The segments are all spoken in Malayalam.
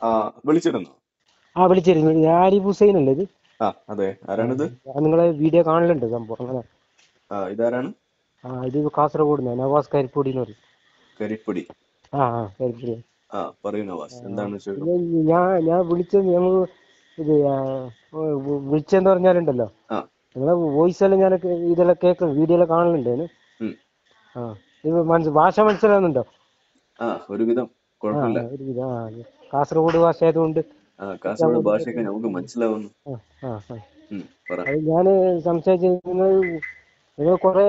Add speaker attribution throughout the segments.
Speaker 1: ആ വിളിച്ചിരുന്നു
Speaker 2: ആ വിളിച്ചിരുന്നു ഞാൻ ആരിഫ് ഹുസൈൻ അല്ലേ ഇത്
Speaker 1: ആ അതെ ആരാണിത്
Speaker 2: ഞാൻ നിങ്ങളെ വീഡിയോ കാണലുണ്ട് സംഭവം അങ്ങനെ
Speaker 1: ആ ഇതാരാണ്
Speaker 2: ആ ഇത് കാസർഗോഡ് നിന്ന് നവാസ് കരിപ്പൊടി എന്ന് പറയും
Speaker 1: കരിപ്പൊടി
Speaker 2: ആ ആ കരിപ്പൊടി
Speaker 1: ആ പറയൂ നവാസ് എന്താണ് വിഷയം
Speaker 2: ഇത് ഞാൻ ഞാൻ വിളിച്ചത് ഞങ്ങൾ ഇത് ആ, വി- വിളിച്ചെന്ന് പറഞ്ഞാലുണ്ടല്ലോ
Speaker 1: ആ
Speaker 2: നിങ്ങളെ വോയിസ് എല്ലാം ഞാൻ ഇതെല്ലാം കേൾക്കും വീഡിയോ എല്ലാം കാണലുണ്ട്
Speaker 1: ഉം.
Speaker 2: ആ ഇത് മനസ്സ് ഭാഷ മനസ്സിലാവുന്നുണ്ടോ
Speaker 1: ആ ഒരുവിധം
Speaker 2: ആ
Speaker 1: കുഴപ്പമില്ല
Speaker 2: ഒരു ഇത്, ആ കാസർഗോഡ് ഭാഷ ആയതുകൊണ്ട്
Speaker 1: ആ കാസർഗോഡ് ഭാഷയൊക്കെ നമുക്ക് മനസ്സിലാവുന്നു
Speaker 2: ആ ആ ആ
Speaker 1: ഉം, പറ
Speaker 2: അത് ഞാൻ സംസാരിച്ചത് നിങ്ങൾ നിങ്ങൾ കുറേ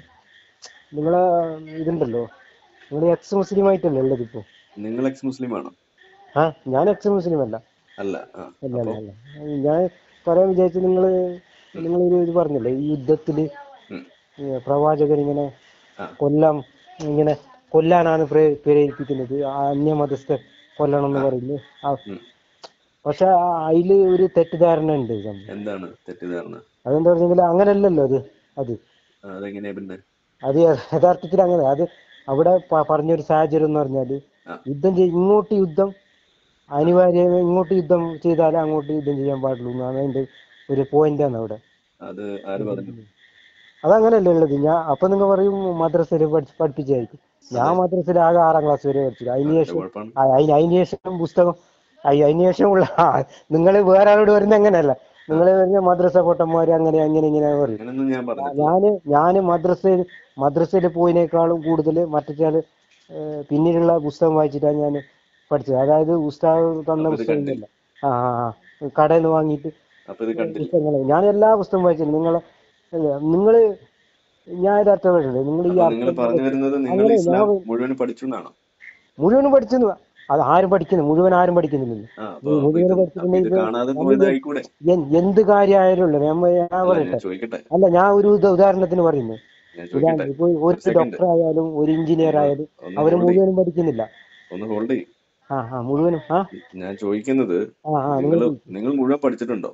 Speaker 2: നിങ്ങളെ ഇതുണ്ടല്ലോ നിങ്ങൾ എക്സ് മുസ്ലിം ആയിട്ടല്ലേ ഉള്ളത് ഇപ്പോൾ
Speaker 1: നിങ്ങൾ എക്സ് മുസ്ലിം ആണോ
Speaker 2: ആ ഞാൻ എക്സ് മുസ്ലിം അല്ല
Speaker 1: അല്ല ആ
Speaker 2: അല്ല അല്ല അല്ല ഞാൻ പറയാൻ വിചാരിച്ചു നിങ്ങൾ നിങ്ങൾ ഒരു ഇത് പറഞ്ഞില്ലേ ഈ യുദ്ധത്തിൽ
Speaker 1: ഉം,
Speaker 2: പ്രവാചകൻ ഇങ്ങനെ
Speaker 1: ആ.
Speaker 2: കൊല്ലാം ഇങ്ങനെ കൊല്ലാനാണ് പ്രേ- പ്രേരിപ്പിക്കുന്നത് ആ അന്യമതസ്ഥ കൊല്ലണം എന്ന് പറയുന്നു ആ
Speaker 1: ഉം.
Speaker 2: പക്ഷെ അതിൽ ഒരു തെറ്റിദ്ധാരണ ഉണ്ട് സംഭവം.
Speaker 1: എന്താണ് തെറ്റിദ്ധാരണ
Speaker 2: അതെന്താ പറഞ്ഞെങ്കിൽ അങ്ങനല്ലല്ലോ അത് അത്
Speaker 1: ആ, അതെങ്ങനെയാ പിന്നെ
Speaker 2: അത് യഥാർത്ഥത്തിൽ അങ്ങനെ അത് അവിടെ പ- പറഞ്ഞൊരു സാഹചര്യം എന്ന് പറഞ്ഞാൽ
Speaker 1: ആ.
Speaker 2: യുദ്ധം ചെയ് ഇങ്ങോട്ട് യുദ്ധം അനിവാര്യം ഇങ്ങോട്ട് യുദ്ധം ചെയ്താലേ അങ്ങോട്ട് യുദ്ധം ചെയ്യാൻ പാടുള്ളൂ എന്നാണ് അതിന്റെ ഒരു പോയിന്റ് ആണ് അവിടെ
Speaker 1: അത് ആര് പറഞ്ഞു
Speaker 2: അതങ്ങനെയല്ലേ ഉള്ളത് ഞാൻ അപ്പൊ നിങ്ങൾ പറയും മദ്രസയിൽ പഠിച്ച് പഠിപ്പിച്ചായിരിക്കും ഞാൻ മദ്രസയിൽ ആകെ ആറാം ക്ലാസ് വരെ പഠിച്ചു അതിന്
Speaker 1: അതിന്റെ
Speaker 2: ശേഷം
Speaker 1: കുഴപ്പമാണ്
Speaker 2: ആ, അതിന് അതിന് ശേഷം പുസ്തകം അയ് അതിന് ശേഷമുള്ള നിങ്ങൾ വേറെ ആളോട് വരുന്ന അങ്ങനെയല്ല നിങ്ങൾ വരുന്ന മദ്രസ പൊട്ടന്മാര് അങ്ങനെ അങ്ങനെ ഇങ്ങനെ പറയും
Speaker 1: അങ്ങനൊന്നും ഞാൻ പറഞ്ഞിട്ടില്ല
Speaker 2: ഞാന് ഞാന് മദ്രസയിൽ മദ്രസയിൽ പോയിനേക്കാളും കൂടുതൽ മറ്റേ പിന്നീടുള്ള പുസ്തകം വായിച്ചിട്ടാണ് ഞാൻ പഠിച്ചത് അതായത് ഉസ്താദ് തന്ന
Speaker 1: അപ്പൊ ഇത്
Speaker 2: പുസ്തകമൊന്നുമല്ല ആ ആ ആ കടയിൽ നിന്ന് വാങ്ങിയിട്ട്
Speaker 1: അപ്പൊ ഇത് കണ്ടില്ല
Speaker 2: പുസ്തകങ്ങൾ ഞാൻ എല്ലാ പുസ്തകം വായിച്ചിട്ടുണ്ട് നിങ്ങളെ നിങ്ങള് ഞാൻ യഥാർത്ഥ പറയുന്നത് നിങ്ങൾ ഈ
Speaker 1: അപ്പൊ നിങ്ങൾ പറഞ്ഞു വരുന്നത് നിങ്ങൾ
Speaker 2: അങ്ങനെ
Speaker 1: ഇസ്ലാം
Speaker 2: ഞാൻ-
Speaker 1: മുഴുവൻ പഠിച്ചു എന്നാണോ
Speaker 2: മുഴുവനും പഠിച്ചെന്ന് അത് ആരും പഠിക്കുന്നു മുഴുവൻ ആരും പഠിക്കുന്നില്ല
Speaker 1: ആ അപ്പൊ
Speaker 2: ഈ
Speaker 1: അപ്പൊ
Speaker 2: മുഴുവൻ
Speaker 1: ഇത് അപ്പൊ ഇത്
Speaker 2: പഠിച്ചിട്ടുണ്ടെങ്കിൽ
Speaker 1: കാണാതെ
Speaker 2: നമ്മൾ
Speaker 1: പോയതായിക്കൂടെ
Speaker 2: എൻ- എന്ത് കാര്യമായാലും ഉള്ളത് ഞാൻ ഞാൻ
Speaker 1: അല്ല
Speaker 2: പറയട്ടെ
Speaker 1: ഞാൻ ചോദിക്കട്ടെ
Speaker 2: അല്ല ഞാൻ ഒരു ഉദ- ഉദാഹരണത്തിന് പറയുന്നത്
Speaker 1: ഞാൻ
Speaker 2: ഇതാണ്
Speaker 1: ചോദിക്കട്ടെ
Speaker 2: ഇപ്പൊ ഒരു
Speaker 1: ഒരു second.
Speaker 2: ഡോക്ടർ ആയാലും ഒരു എഞ്ചിനീയർ
Speaker 1: ഒന്ന്
Speaker 2: ആയാലും
Speaker 1: ഒന്ന്
Speaker 2: അവര്
Speaker 1: hold ചെയ്യ്
Speaker 2: മുഴുവനും പഠിക്കുന്നില്ല
Speaker 1: ഒന്ന് ഹോൾഡ് ചെയ്യും
Speaker 2: ആ ആ മുഴുവനും ആ
Speaker 1: ഞാൻ ചോദിക്കുന്നത്
Speaker 2: ആ ആ നിങ്ങൾ
Speaker 1: നിങ്ങൾ നിങ്ങൾ മുഴുവൻ പഠിച്ചിട്ടുണ്ടോ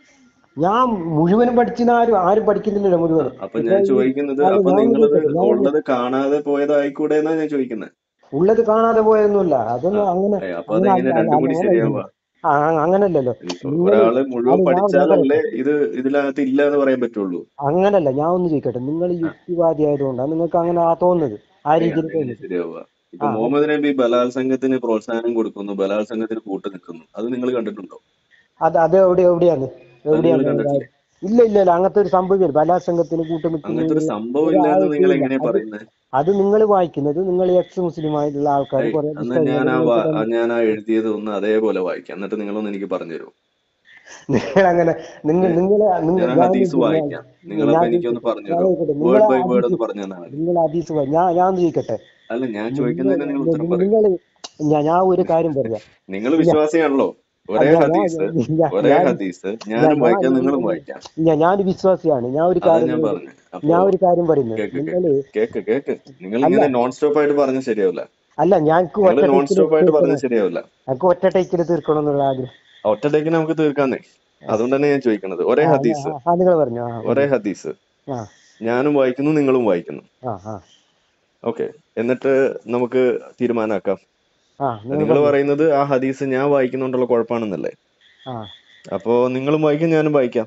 Speaker 2: ഞാൻ മുഴുവനും പഠിച്ചിന് ആരും ആരും പഠിക്കുന്നില്ലല്ലോ മുഴുവനും
Speaker 1: അപ്പൊ ഞാൻ ചോദിക്കുന്നത്
Speaker 2: അല്ല,
Speaker 1: അപ്പൊ
Speaker 2: ഞാൻ ഒന്ന്
Speaker 1: നിങ്ങളത്
Speaker 2: ചോദിക്കട്ടെ, ഞാൻ ഒന്ന്
Speaker 1: ഉള്ളത് കാണാതെ പോയതായിക്കൂടെ എന്നാ ഞാൻ ചോദിക്കുന്നത്
Speaker 2: ഉള്ളത് കാണാതെ പോയൊന്നുമില്ല അതൊന്നും അങ്ങനെ
Speaker 1: ഏ, അപ്പൊ
Speaker 2: അങ്ങനെ
Speaker 1: അതെങ്ങനെ
Speaker 2: അല്ല-
Speaker 1: രണ്ടും കൂടി
Speaker 2: അങ്ങനെ
Speaker 1: ശരിയാവുക
Speaker 2: ആ ആ, അങ്ങനല്ലല്ലോ നിങ്ങൾ
Speaker 1: ഒരാള് മുഴുവൻ
Speaker 2: അല്ല, ഞാൻ- ഞാൻ
Speaker 1: പഠിച്ചാലല്ലേ ഇത് ഇതിനകത്ത് ഇല്ല എന്ന് പറയാൻ പറ്റുള്ളൂ
Speaker 2: അങ്ങനല്ല ഞാൻ ഒന്ന് ചോദിക്കട്ടെ നിങ്ങൾ യുക്തിവാദി ആയതുകൊണ്ടാണ് നിങ്ങൾക്ക് അങ്ങനെ ആ തോന്നുന്നത് ആ രീതിയിൽ
Speaker 1: അതെങ്ങനെ
Speaker 2: തോന്നുന്നത്
Speaker 1: ശരിയാവുക ഇപ്പൊ
Speaker 2: ആ.
Speaker 1: മുഹമ്മദ് നബി ബലാത്സംഗത്തിന് പ്രോത്സാഹനം കൊടുക്കുന്നു ബലാത്സംഗത്തിന് കൂട്ട് നിൽക്കുന്നു അത് നിങ്ങൾ കണ്ടിട്ടുണ്ടോ
Speaker 2: അത് അത് എവിടെ എവിടെയാണ് എവിടെയാണ്
Speaker 1: നിങ്ങൾ കണ്ടിട്ടില്ലേ
Speaker 2: ഇല്ല ഇല്ല ഇല്ല അങ്ങനത്തെ ഒരു സംഭവം ഇല്ല ബലാത്സംഗത്തിന് കൂട്ടുനിൽക്കുന്നു
Speaker 1: അങ്ങനത്തെ ഒരു സംഭവം
Speaker 2: ഒരു
Speaker 1: ഇല്ല എന്ന് നിങ്ങൾ
Speaker 2: ആവശ്യമില്ല.
Speaker 1: എങ്ങനെയാ
Speaker 2: അത്
Speaker 1: പറയുന്നത്
Speaker 2: അത് നിങ്ങൾ വായിക്കുന്നത് നിങ്ങൾ എക്സ് മുസ്ലിം ആയിട്ടുള്ള ആൾക്കാർ കുറെ
Speaker 1: എന്നാ ഞാൻ ആ വാ- ആ ഞാൻ ആ എഴുതിയത് ഒന്ന് അതേപോലെ വായിക്കാം എന്നിട്ട് നിങ്ങളൊന്ന് എനിക്ക് പറഞ്ഞു തരൂ
Speaker 2: നിങ്ങൾ അങ്ങനെ നിങ്ങൾ നിങ്ങൾ
Speaker 1: ഞാൻ ആ ഹദീസ് വായിക്കാം നിങ്ങളപ്പോ എനിക്കൊന്ന് പറഞ്ഞു തരൂ വേർഡ് ബൈ വേർഡ് ഒന്ന് പറഞ്ഞു തന്നാൽ മതി
Speaker 2: നിങ്ങൾ ഹദീസ് വായി- ഞാൻ ഞാൻ ഒന്ന് ചോദിക്കട്ടെ
Speaker 1: അല്ല ഞാൻ ചോദിക്കുന്നതിന് നിങ്ങൾ ഉത്തരം പറയും
Speaker 2: നിങ്ങൾ ഞാൻ ഞാൻ ഒരു കാര്യം പറയാം
Speaker 1: നിങ്ങൾ വിശ്വാസിയാണല്ലോ ഒരേ
Speaker 2: അല്ല, ഞാൻ-
Speaker 1: ഹദീസ്
Speaker 2: ഞാൻ-
Speaker 1: ഒരേ
Speaker 2: ഞാൻ-
Speaker 1: ഹദീസ് ഞാനും
Speaker 2: ഞാൻ-
Speaker 1: വായിക്കാം
Speaker 2: ഞാൻ-
Speaker 1: നിങ്ങളും വായിക്കാം
Speaker 2: ഞാൻ ഞാനൊരു വിശ്വാസിയാണ് ഞാൻ ഒരു
Speaker 1: അതാ
Speaker 2: കാര്യം
Speaker 1: ഞാൻ
Speaker 2: പറയുന്നത്.
Speaker 1: പറഞ്ഞു
Speaker 2: ഞാൻ
Speaker 1: അപ്പൊ
Speaker 2: ഒരു കാര്യം പറയുന്നത്
Speaker 1: കേക്ക്
Speaker 2: നിങ്ങള്
Speaker 1: കേക്ക് കേക്ക് നിങ്ങൾ ഇങ്ങനെ നോൺ സ്റ്റോപ്പ് ആയിട്ട് പറഞ്ഞാൽ ശരിയാവില്ല
Speaker 2: അല്ല ഞങ്ങൾക്ക്
Speaker 1: നിങ്ങൾ
Speaker 2: ഒറ്റ
Speaker 1: നോൺ
Speaker 2: ടേക്കിൽ
Speaker 1: സ്റ്റോപ്പ് ആയിട്ട് പറഞ്ഞാൽ
Speaker 2: തീർക്കണം
Speaker 1: ശരിയാവില്ല
Speaker 2: ഞങ്ങൾക്ക് ഒറ്റ ടേക്കിൽ തീർക്കണം എന്നുള്ള ആഗ്രഹം
Speaker 1: ഒറ്റ ടേക്ക് നമുക്ക് തീർക്കാന്നേ അതുകൊണ്ട് തന്നെ ഞാൻ ചോദിക്കണത് ഒരേ ഹദീസ്
Speaker 2: ആ നിങ്ങൾ പറഞ്ഞു ആ
Speaker 1: ഒരേ ഹദീസ്
Speaker 2: ആ
Speaker 1: ഞാനും വായിക്കുന്നു നിങ്ങളും വായിക്കുന്നു
Speaker 2: ആ ആ
Speaker 1: ഓക്കെ എന്നിട്ട് നമുക്ക് തീരുമാനമാക്കാം
Speaker 2: ആ നിങ്ങൾ
Speaker 1: നിങ്ങൾ പറയുന്നത് ആ ഹദീസ് ഞാൻ വായിക്കുന്നുണ്ടുള്ള കുഴപ്പമാണെന്നല്ലേ
Speaker 2: ആ
Speaker 1: അപ്പോ നിങ്ങളും വായിക്കും ഞാനും വായിക്കാം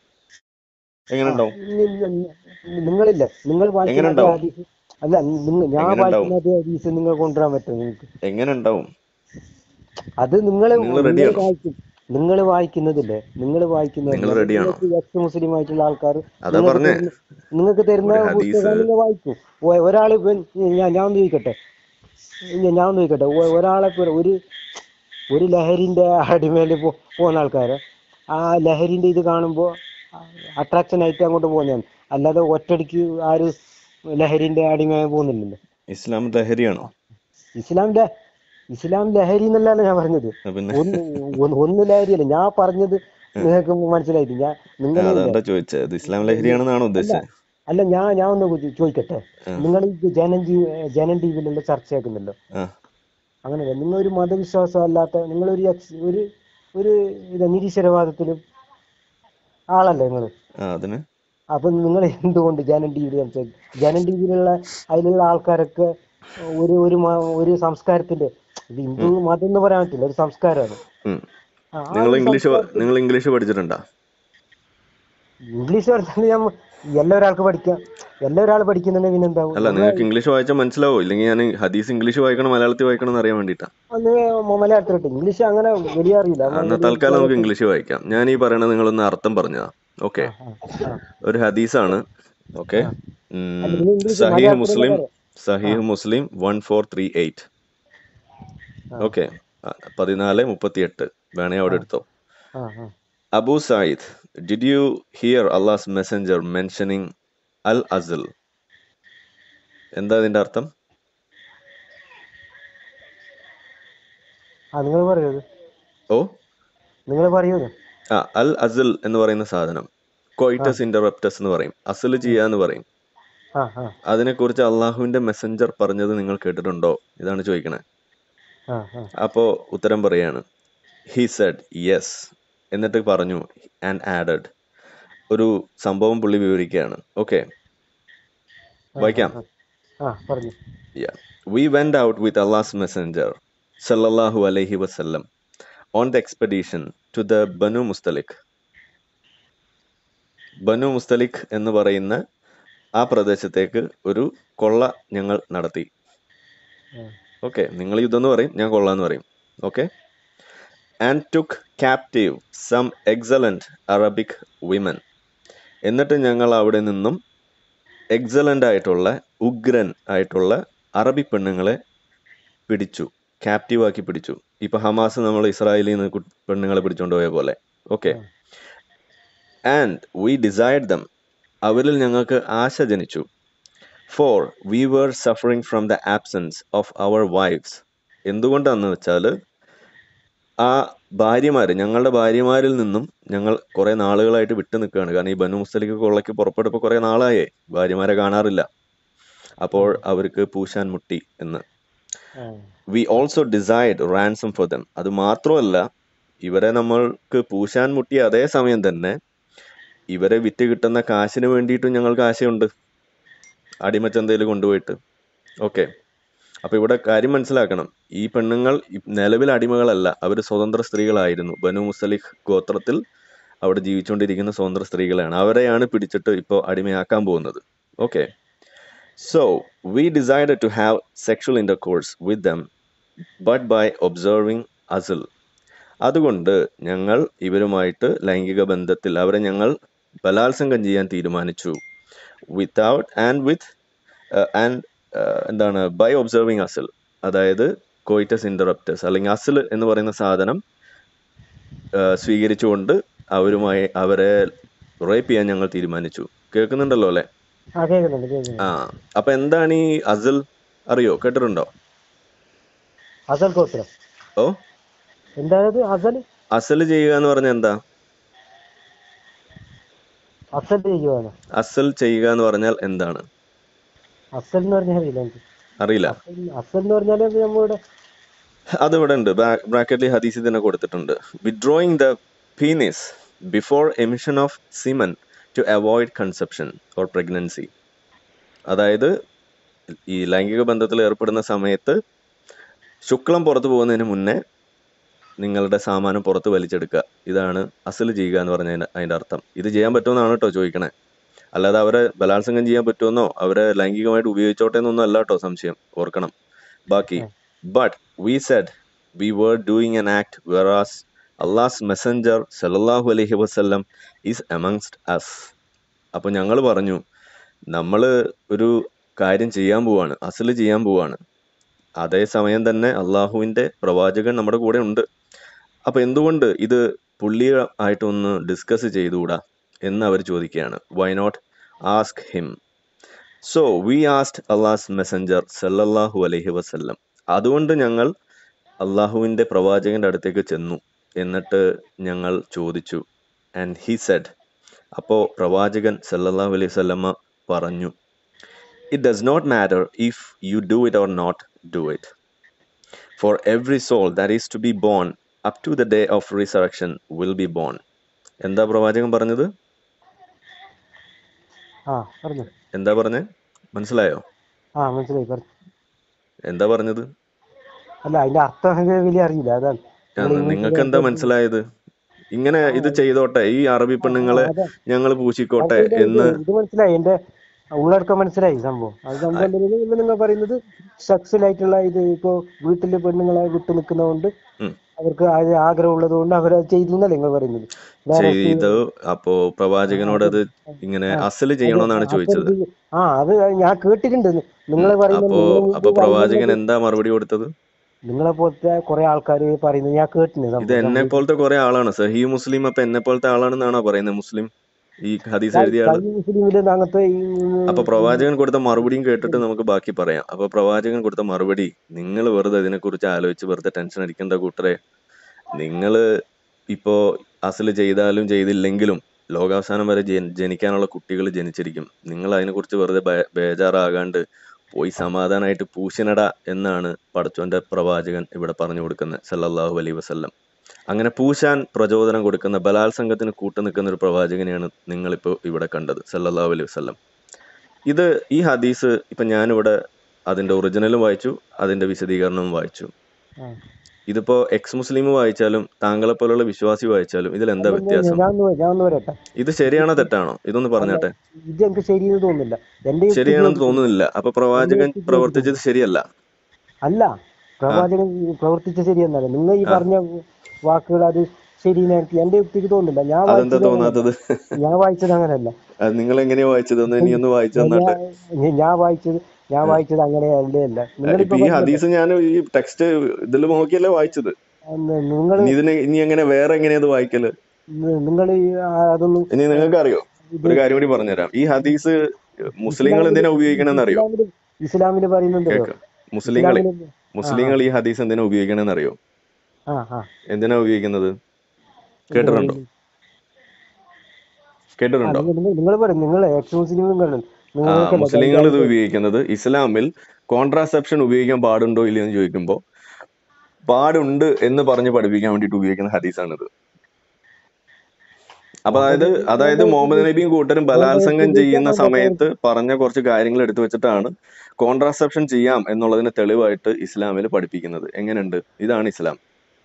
Speaker 1: എങ്ങനെ ഉണ്ടാവും
Speaker 2: നിങ്ങളില്ല നിങ്ങൾ വായിക്കുന്ന
Speaker 1: എങ്ങനെ
Speaker 2: അതേ
Speaker 1: ഉണ്ടാവും?
Speaker 2: ഹദീസ് അല്ല നിങ്ങൾ ഞാൻ
Speaker 1: എങ്ങനെ ഉണ്ടാവും?
Speaker 2: വായിക്കുന്ന അതേ ഹദീസ് നിങ്ങൾ കൊണ്ടുവരാൻ പറ്റും നിങ്ങൾക്ക്
Speaker 1: എങ്ങനെ ഉണ്ടാവും
Speaker 2: അത് നിങ്ങൾ
Speaker 1: നിങ്ങൾ ready ആണോ?
Speaker 2: വായിക്കും നിങ്ങൾ വായിക്കുന്നതില്ലേ നിങ്ങൾ വായിക്കുന്നത്
Speaker 1: നിങ്ങൾ ready ആണോ?
Speaker 2: എക്സ് മുസ്ലിം ആയിട്ടുള്ള ആൾക്കാർ
Speaker 1: അതാ പറഞ്ഞേ
Speaker 2: നിങ്ങൾക്ക് തരുന്ന
Speaker 1: ഒരു ഹദീസ്
Speaker 2: പുസ്തകം നിങ്ങൾ വായിക്കും ഒ- ഒരാള് ഇപ്പം ഞാൻ ഞാൻ ഒന്ന് ചോദിക്കട്ടെ ഞാൻ ഞാൻ ഒന്ന് ചോദിക്കട്ടെ ഒ- ഒരാളെ ഇപ്പൊ ഒരു ഒരു ലഹരിന്റെ അടിമേൽ പോ- പോകുന്ന ആൾക്കാര് ആ ലഹരിന്റെ ഇത് കാണുമ്പോൾ അട്രാക്ഷൻ ആയിട്ട് അങ്ങോട്ട് പോകുന്നതാണ് അല്ലാതെ ഒറ്റടിക്ക് ആരും ലഹരിന്റെ അടിമയായി പോകുന്നില്ലല്ലോ
Speaker 1: ഇസ്ലാം ലഹരിയാണോ
Speaker 2: ഇസ്ലാമിന്റെ ഇസ്ലാം ലഹരി എന്നല്ലല്ലോ ഞാൻ പറഞ്ഞത്
Speaker 1: ആ, പിന്നെ
Speaker 2: ഒന്ന് ഒന്ന് ഒന്ന് ലഹരിയല്ല ഞാൻ പറഞ്ഞത് നിങ്ങൾക്ക് മനസ്സിലായില്ല ഞാൻ നിങ്ങൾ
Speaker 1: അതാണ്ടാ ചോദിച്ചത് ഇത് ഇസ്ലാം ലഹരിയാണെന്നാണോ ഉദ്ദേശിച്ചത്
Speaker 2: അല്ല ഞാൻ ഞാൻ ഒന്ന് ചോ- ചോദിക്കട്ടെ
Speaker 1: ആ.
Speaker 2: നിങ്ങൾ ഈ ജനൻ ടി ജനൻ ടി വിയിലുള്ള ചർച്ചയാക്കുന്നല്ലോ
Speaker 1: ആ
Speaker 2: അങ്ങനെയല്ല നിങ്ങൾ ഒരു മതവിശ്വാസം അല്ലാത്ത നിങ്ങളൊരു ex- ഒരു ഒരു ഇത് നിരീശ്വരവാദത്തിലും ആളല്ലേ നിങ്ങൾ
Speaker 1: ആ അതിന്
Speaker 2: അപ്പൊ നിങ്ങൾ എന്തുകൊണ്ട് ജനൻ ടി വിയിൽ സംസാരിക്കും ജനൻ ടി വിയിലുള്ള അതിലുള്ള ആൾക്കാരൊക്കെ ഒരു ഒരു മ- ഒരു സംസ്കാരത്തിന്റെ ഇത് ഹിന്ദു മതം എന്ന് പറയാൻ പറ്റില്ല ഒരു സംസ്കാരമാണ്
Speaker 1: ഉം.
Speaker 2: ആ, ആ
Speaker 1: നിങ്ങൾ
Speaker 2: ഒരു
Speaker 1: ഇംഗ്ലീഷ്
Speaker 2: സംസ്കാരത്തിൽ
Speaker 1: നിങ്ങൾ ഇംഗ്ലീഷ് പഠിച്ചിട്ടുണ്ടോ
Speaker 2: ഇംഗ്ലീഷ് പഠിച്ചാൽ ഞാൻ എല്ലാ ഒരാൾക്ക് പഠിക്കാം എല്ലാ ഒരാൾ പഠിക്കുന്നുണ്ടെങ്കിൽ പിന്നെ എന്താവും
Speaker 1: അല്ല നിങ്ങൾക്ക് ഇംഗ്ലീഷ് വായിച്ചാൽ മനസ്സിലാവോ ഇല്ലെങ്കിൽ ഞാൻ ഹദീസ് ഇംഗ്ലീഷ് വായിക്കണം മലയാളത്തിൽ വായിക്കണം എന്ന് അറിയാൻ വേണ്ടിയിട്ടാ
Speaker 2: അന്ന് മലയാളത്തിലിട്ട് ഇംഗ്ലീഷ് അങ്ങനെ വലിയ അറിയില്ല
Speaker 1: എന്നാ തൽക്കാലം നമുക്ക് ഇംഗ്ലീഷ് വായിക്കാം ഞാൻ ഈ പറയണത് നിങ്ങളൊന്ന് അർത്ഥം പറഞ്ഞതാ ഓക്കെ
Speaker 2: ആ, ആ.
Speaker 1: ഒരു ഹദീസാണ് ഓക്കെ
Speaker 2: അല്ല, നിങ്ങൾ ഇംഗ്ലീഷ്
Speaker 1: സഹീഹ്
Speaker 2: മലയാളത്തിൽ
Speaker 1: മുസ്ലിം
Speaker 2: പറയാം.
Speaker 1: Sahih Muslim one four three eight okay പതിനാല് മുപ്പത്തിയെട്ട് വേണേ അവിടെ എടുത്തോ
Speaker 2: ആ, ആ.
Speaker 1: Abu Said did you hear Allah's messenger mentioning അൽ അസൽ എന്താ ഇതിന്റെ അർത്ഥം
Speaker 2: ആ നിങ്ങൾ പറയൂത്
Speaker 1: ഓ
Speaker 2: നിങ്ങൾ പറയൂത്
Speaker 1: ആ അൽ അസൽ എന്ന് പറയുന്ന സാധനം കോയിറ്റസ് ഇന്ററപ്റ്റസ് എന്ന് പറയും അസൽ ചെയ്യാന്ന് പറയും
Speaker 2: ആ ആ
Speaker 1: അതിനെക്കുറിച്ച് അള്ളാഹുവിന്റെ മെസ്സഞ്ചർ പറഞ്ഞത് നിങ്ങൾ കേട്ടിട്ടുണ്ടോ ഇതാണ് ചോദിക്കണേ
Speaker 2: ആ ആ
Speaker 1: അപ്പോ ഉത്തരം പറയാണ് ഹി സെഡ് യെസ് എന്നിട്ട് പറഞ്ഞു ആൻഡ് ആഡഡ് ഒരു സംഭവം പുള്ളി വിവരിക്കുകയാണ് ഓക്കെ വായിക്കാം
Speaker 2: ആ പറഞ്ഞു
Speaker 1: Yeah. We went out with Allah's Messenger, sallallahu alaihi wasallam, on the expedition to the Banu Mustalik. ബനു മുസ്തലിഖ് എന്ന് പറയുന്ന ആ പ്രദേശത്തേക്ക് ഒരു കൊള്ള ഞങ്ങൾ നടത്തി
Speaker 2: ഉം.
Speaker 1: ഓക്കെ നിങ്ങൾ യുദ്ധം എന്ന് പറയും ഞാൻ കൊള്ള എന്ന് പറയും okay and took captive some excellent Arabic women എന്നിട്ട് ഞങ്ങൾ അവിടെ നിന്നും എക്സലന്റ് ആയിട്ടുള്ള ഉഗ്രൻ ആയിട്ടുള്ള അറബി പെണ്ണുങ്ങളെ പിടിച്ചു captive ആക്കി പിടിച്ചു ഇപ്പൊ ഹമാസ് നമ്മൾ ഇസ്രായേലിൽ നിന്ന് കു- പെണ്ണുങ്ങളെ പിടിച്ചോണ്ട് പോയ പോലെ okay and we decide them അവരിൽ ഞങ്ങൾക്ക് ആശ ജനിച്ചു for we were suffering from the absence of our wives എന്തുകൊണ്ടാന്ന് വെച്ചാൽ ആ ഭാര്യമാര് ഞങ്ങളുടെ ഭാര്യമാരിൽ നിന്നും ഞങ്ങൾ കുറെ നാളുകളായിട്ട് വിട്ടു നിൽക്കുകയാണ് കാരണം ഈ ബനു മുസ്തലിക്ക് കൊള്ളയ്ക്ക് പുറപ്പെടുമ്പോൾ കുറെ നാളായേ ഭാര്യമാരെ കാണാറില്ല അപ്പോൾ അവർക്ക് പൂശാൻ മുട്ടി എന്ന്
Speaker 2: ആ
Speaker 1: we also decide ransom for them അത് മാത്രമല്ല ഇവരെ നമ്മൾക്ക് പൂശാൻ മുട്ടിയ അതേ സമയം തന്നെ ഇവരെ വിറ്റ് കിട്ടുന്ന കാശിന് വേണ്ടിയിട്ടും ഞങ്ങൾക്ക് ആശയുണ്ട് അടിമച്ചന്തയിൽ കൊണ്ടുപോയിട്ട് ഓക്കെ അപ്പൊ ഇവിടെ കാര്യം മനസ്സിലാക്കണം ഈ പെണ്ണുങ്ങൾ ഇ- നിലവിൽ അടിമകളല്ല അവർ സ്വതന്ത്ര സ്ത്രീകളായിരുന്നു ബനു മുസലിഖ് ഗോത്രത്തിൽ അവിടെ ജീവിച്ചുകൊണ്ടിരിക്കുന്ന സ്വതന്ത്ര സ്ത്രീകളാണ് അവരെയാണ് പിടിച്ചിട്ട് ഇപ്പോൾ അടിമയാക്കാൻ പോകുന്നത് okay so we decide to have sexual intercourse with them but by observing അസിൽ അതുകൊണ്ട് ഞങ്ങൾ ഇവരുമായിട്ട് ലൈംഗിക ബന്ധത്തിൽ അവരെ ഞങ്ങൾ ബലാത്സംഗം ചെയ്യാൻ തീരുമാനിച്ചു വിത്തൗട്ട് ആൻഡ് വിത്ത് ആൻഡ് എന്താണ് ബൈ ഒബ്സർവിങ് അസിൽ അതായത് കോയിറ്റസ് ഇന്ററപ്റ്റസ് അല്ലെങ്കിൽ അസിൽ എന്ന് പറയുന്ന സാധനം ആ, സ്വീകരിച്ചുകൊണ്ട് അവരുമായി അവരെ റേപ്പ് ചെയ്യാൻ ഞങ്ങൾ തീരുമാനിച്ചു കേൾക്കുന്നുണ്ടല്ലോ അല്ലെ
Speaker 2: ആ കേൾക്കുന്നുണ്ട് കേൾക്കുന്നുണ്ട്
Speaker 1: ആ അപ്പൊ എന്താണ് ഈ അസിൽ അറിയോ കേട്ടിട്ടുണ്ടോ
Speaker 2: അസൽ ഗോത്രം
Speaker 1: ഓ
Speaker 2: എന്തായത് അസൽ
Speaker 1: അസൽ ചെയ്യുക എന്ന് പറഞ്ഞാൽ എന്താ
Speaker 2: അസൽ ചെയ്യുവാണ്
Speaker 1: അസൽ ചെയ്യുക എന്ന് പറഞ്ഞാൽ എന്താണ്
Speaker 2: അസൽ എന്ന് പറഞ്ഞാൽ അറിയില്ല എനിക്ക്
Speaker 1: അറിയില്ല
Speaker 2: അസൽ അസൽ എന്ന് പറഞ്ഞാൽ നമ്മുടെ
Speaker 1: അത് ഇവിടെ ഉണ്ട് ബ്രാക്കറ്റിൽ ഹദീസിൽ തന്നെ കൊടുത്തിട്ടുണ്ട് withdrawing the penis before emission of semen to avoid conception or pregnancy അതായത് ഈ ലൈംഗിക ബന്ധത്തിൽ ഏർപ്പെടുന്ന സമയത്ത് ശുക്ലം പുറത്തു പോകുന്നതിന് മുന്നേ നിങ്ങളുടെ സാമാനം പുറത്ത് വലിച്ചെടുക്കുക ഇതാണ് അസൽ ചെയ്യുക എന്ന് പറഞ്ഞ അതിന്റെ അർത്ഥം ഇത് ചെയ്യാൻ പറ്റുമെന്നാണ് കേട്ടോ ചോദിക്കണേ അല്ലാതെ അവരെ ബലാത്സംഗം ചെയ്യാൻ പറ്റുമെന്നോ അവരെ ലൈംഗികമായിട്ട് ഉപയോഗിച്ചോട്ടെ എന്നൊന്നും അല്ല കേട്ടോ സംശയം ഓർക്കണം ബാക്കി but we said we were doing an act whereas Allah's messenger സല്ലല്ലാഹു അലൈഹി വസല്ലം ഈസ് amongst us അപ്പോൾ ഞങ്ങൾ പറഞ്ഞു നമ്മൾ ഒരു കാര്യം ചെയ്യാൻ പോവാണ് അസല് ചെയ്യാൻ പോവാണ് അതേ സമയം തന്നെ അള്ളാഹുവിന്റെ പ്രവാചകൻ നമ്മുടെ കൂടെ ഉണ്ട് അപ്പൊ എന്തുകൊണ്ട് ഇത് പുള്ളി ആയിട്ടൊന്ന് ഡിസ്കസ് ചെയ്തുകൂടാ എന്ന് അവർ ചോദിക്കുകയാണ് why not ask him so we asked Allah's messenger സല്ലല്ലാഹു അലൈഹി വസല്ലം അതുകൊണ്ട് ഞങ്ങൾ അള്ളാഹുവിന്റെ പ്രവാചകന്റെ അടുത്തേക്ക് ചെന്നു എന്നിട്ട് ഞങ്ങൾ ചോദിച്ചു ആൻഡ് ഹി സെഡ് അപ്പോൾ പ്രവാചകൻ സല്ലല്ലാഹു അലൈഹി വസല്ലമ പറഞ്ഞു it does not matter if you do it or not do it for every soul that is to be born up to the day of resurrection will be born എന്താ പ്രവാചകൻ പറഞ്ഞത്
Speaker 2: ആ പറഞ്ഞു
Speaker 1: എന്താ പറഞ്ഞേ മനസ്സിലായോ
Speaker 2: ആ മനസ്സിലായി പറഞ്ഞു
Speaker 1: എന്താ പറഞ്ഞത്
Speaker 2: അല്ല അതിന്റെ അർത്ഥം എനിക്ക് വലിയ അറിയില്ല അതാണ്
Speaker 1: ആ,
Speaker 2: നിങ്ങൾ
Speaker 1: നിങ്ങൾക്ക് എന്താ
Speaker 2: ഇംഗ്ലീഷിൽ
Speaker 1: മനസ്സിലായത് ഇങ്ങനെ ഇത് ചെയ്തോട്ടെ ഈ അറബി പെണ്ണുങ്ങളെ
Speaker 2: അതെ
Speaker 1: ഞങ്ങൾ പൂശിക്കോട്ടെ
Speaker 2: അത് ഇത് ഇത്
Speaker 1: എന്ന്
Speaker 2: ഇത് മനസ്സിലായി എന്റെ ഉള്ളടക്കം മനസ്സിലായി സംഭവം അത് സംഭവം എന്താ ഇപ്പൊ നിങ്ങൾ പറയുന്നത് സെക്സിലായിട്ടുള്ള ഇത് ഇപ്പോ വീട്ടില് പെണ്ണുങ്ങളെ വിട്ടു നിൽക്കുന്നതുകൊണ്ട്
Speaker 1: ഉം.
Speaker 2: അവർക്ക് അത് ആഗ്രഹമുള്ളത് കൊണ്ട് അവരത് ചെയ്തു എന്നല്ലേ നിങ്ങൾ പറയുന്നത് വേറെ
Speaker 1: ചെയ്തു അപ്പോ പ്രവാചകനോട് അത് ഇങ്ങനെ അസല് ചെയ്യണമെന്നാണ് ചോദിച്ചത്
Speaker 2: ആ അത് ഞാൻ കേട്ടിട്ടുണ്ട് നിങ്ങൾ പറയുന്നത്
Speaker 1: അപ്പോ
Speaker 2: നിങ്ങൾ
Speaker 1: അപ്പൊ പ്രവാചകൻ എന്താ മറുപടി കൊടുത്തത്
Speaker 2: നിങ്ങളെ പോലത്തെ കുറെ ആൾക്കാർ പറയുന്നത് ഞാൻ കേട്ടിട്ടുണ്ട്
Speaker 1: ഇത്
Speaker 2: സംഭവം.
Speaker 1: എന്നെ പോലത്തെ കുറെ ആളാണ് സഹി മുസ്ലിം അപ്പൊ എന്നെ പോലത്തെ ആളാണെന്നാണോ പറയുന്നത് മുസ്ലിം ഈ ഹദീസ് എഴുതിയ ആള്
Speaker 2: സഹീഹ് മുസ്ലിമില് അങ്ങനത്തെ ഈ
Speaker 1: അപ്പൊ പ്രവാചകൻ കൊടുത്ത മറുപടിയും കേട്ടിട്ട് നമുക്ക് ബാക്കി പറയാം അപ്പൊ പ്രവാചകൻ കൊടുത്ത മറുപടി നിങ്ങൾ വെറുതെ ഇതിനെക്കുറിച്ച് ആലോചിച്ച് വെറുതെ ടെൻഷൻ അടിക്കേണ്ട കൂട്ടരെ നിങ്ങൾ ഇപ്പോ അസല് ചെയ്താലും ചെയ്തില്ലെങ്കിലും ലോകാവസാനം വരെ ജനി- ജനിക്കാനുള്ള കുട്ടികൾ ജനിച്ചിരിക്കും നിങ്ങൾ അതിനെക്കുറിച്ച് വെറുതെ ബേ- ബേജാറാകാണ്ട് പോയി സമാധാനമായിട്ട് പൂശനട എന്നാണ് പടച്ചോന്റെ പ്രവാചകൻ ഇവിടെ പറഞ്ഞു കൊടുക്കുന്നത് സല്ലല്ലാഹു അലൈഹി വസല്ലം അങ്ങനെ പൂശാൻ പ്രചോദനം കൊടുക്കുന്ന ബലാത്സംഗത്തിന് കൂട്ടു നിൽക്കുന്ന ഒരു പ്രവാചകനെയാണ് നിങ്ങളിപ്പോൾ ഇവിടെ കണ്ടത് സല്ലല്ലാഹു അലൈഹി വസല്ലം ഇത് ഈ ഹദീസ് ഇപ്പൊ ഞാനിവിടെ അതിന്റെ ഒറിജിനലും വായിച്ചു അതിന്റെ വിശദീകരണവും വായിച്ചു
Speaker 2: ആ.
Speaker 1: ഇതിപ്പോ എക്സ് മുസ്ലിം വായിച്ചാലും താങ്കളെ പോലുള്ള വിശ്വാസി വായിച്ചാലും ഇതിൽ എന്താ
Speaker 2: ഞാൻ
Speaker 1: വ്യത്യാസം
Speaker 2: ഞാൻ ഒന്ന് ഞാൻ ഒന്ന് പറയട്ടെ
Speaker 1: ഇത് ശരിയാണോ തെറ്റാണോ ഇതൊന്ന് പറഞ്ഞാട്ടെ
Speaker 2: ഇത് എനിക്ക് ശരിയെന്ന് തോന്നുന്നില്ല എന്റെ യുക്തിക്ക്
Speaker 1: ശരിയാണെന്ന്
Speaker 2: യോജിപ്പില്ല.
Speaker 1: തോന്നുന്നില്ല അപ്പൊ പ്രവാചകൻ പ്രവർത്തിച്ചത് ശരിയല്ല
Speaker 2: അല്ല പ്രവാചകൻ പ്രവർത്തിച്ച ശരിയെന്നല്ല നിങ്ങൾ ഈ
Speaker 1: ആ.
Speaker 2: പറഞ്ഞ വാക്കുകൾ അത് ശരിയെന്ന് എനിക്ക് എന്റെ യുക്തിക്ക് തോന്നുന്നില്ല ഞാൻ
Speaker 1: അതെന്താ
Speaker 2: വായിച്ചത്
Speaker 1: തോന്നാത്തത്
Speaker 2: അങ്ങനെയല്ല. ഞാൻ വായിച്ചത് അങ്ങനെയല്ല
Speaker 1: അത് നിങ്ങൾ എങ്ങനെയാ വായിച്ചത് ഒന്ന് ഇനി ഒന്ന് വായിച്ചു തന്നാട്ടെ
Speaker 2: ഞാൻ- ഞാൻ വായിച്ചത് ഞാൻ വായിച്ചത് അങ്ങനെയല്ലേ അല്ല
Speaker 1: ഇപ്പൊ
Speaker 2: നിങ്ങളിപ്പോ
Speaker 1: ഈ ഹദീസ് ഞാൻ ഈ ടെക്സ്റ്റ് ഇതിൽ നോക്കിയല്ലേ വായിച്ചത്
Speaker 2: നിങ്ങൾ
Speaker 1: ഇനി ഇതിനെ ഇനി എങ്ങനെ വേറെ എങ്ങനെയാ ഇത് വായിക്കല്
Speaker 2: നിങ്ങൾ അതൊന്നും
Speaker 1: ഇനി നിങ്ങൾക്ക് അറിയോ ഒരു കാര്യം കൂടി പറഞ്ഞുതരാം ഈ ഹദീസ് മുസ്ലിങ്ങൾ എന്തിനാ ഉപയോഗിക്കണമെന്ന് അറിയോ
Speaker 2: ഇസ്ലാമില് ഇസ്ലാമില് പറയുന്നുണ്ടല്ലോ
Speaker 1: കേക്ക് മുസ്ലിങ്ങൾ
Speaker 2: ഇസ്ലാമില്
Speaker 1: മുസ്ലിങ്ങൾ ഈ ഹദീസ് എന്തിനാ ഉപയോഗിക്കണമെന്ന് അറിയോ
Speaker 2: ആ ആ
Speaker 1: എന്തിനാ ഉപയോഗിക്കുന്നത് കേട്ടിട്ടുണ്ടോ കേട്ടിട്ടുണ്ടോ
Speaker 2: നിങ്ങൾ പറയും നിങ്ങൾ എക്സ് മുസ്ലിമും കാണും
Speaker 1: ആ
Speaker 2: നിങ്ങൾക്കല്ലേ
Speaker 1: മുസ്ലിങ്ങൾ ഇത് ഉപയോഗിക്കുന്നത് ഇസ്ലാമിൽ കോൺട്രാസെപ്ഷൻ ഉപയോഗിക്കാൻ പാടുണ്ടോ ഇല്ലയോ എന്ന് ചോദിക്കുമ്പോൾ പാടുണ്ട് എന്ന് പറഞ്ഞ് പഠിപ്പിക്കാൻ വേണ്ടിയിട്ട് ഉപയോഗിക്കുന്ന ഹദീസാണിത് അപ്പൊ അതായത് അതായത് മുഹമ്മദ് നബിയും കൂട്ടരും ബലാത്സംഗം ചെയ്യുന്ന സമയത്ത് പറഞ്ഞ കുറച്ച് കാര്യങ്ങൾ എടുത്തു വെച്ചിട്ടാണ് കോൺട്രാസെപ്ഷൻ ചെയ്യാം എന്നുള്ളതിന് തെളിവായിട്ട് ഇസ്ലാമിൽ പഠിപ്പിക്കുന്നത് എങ്ങനെയുണ്ട് ഇതാണ് ഇസ്ലാം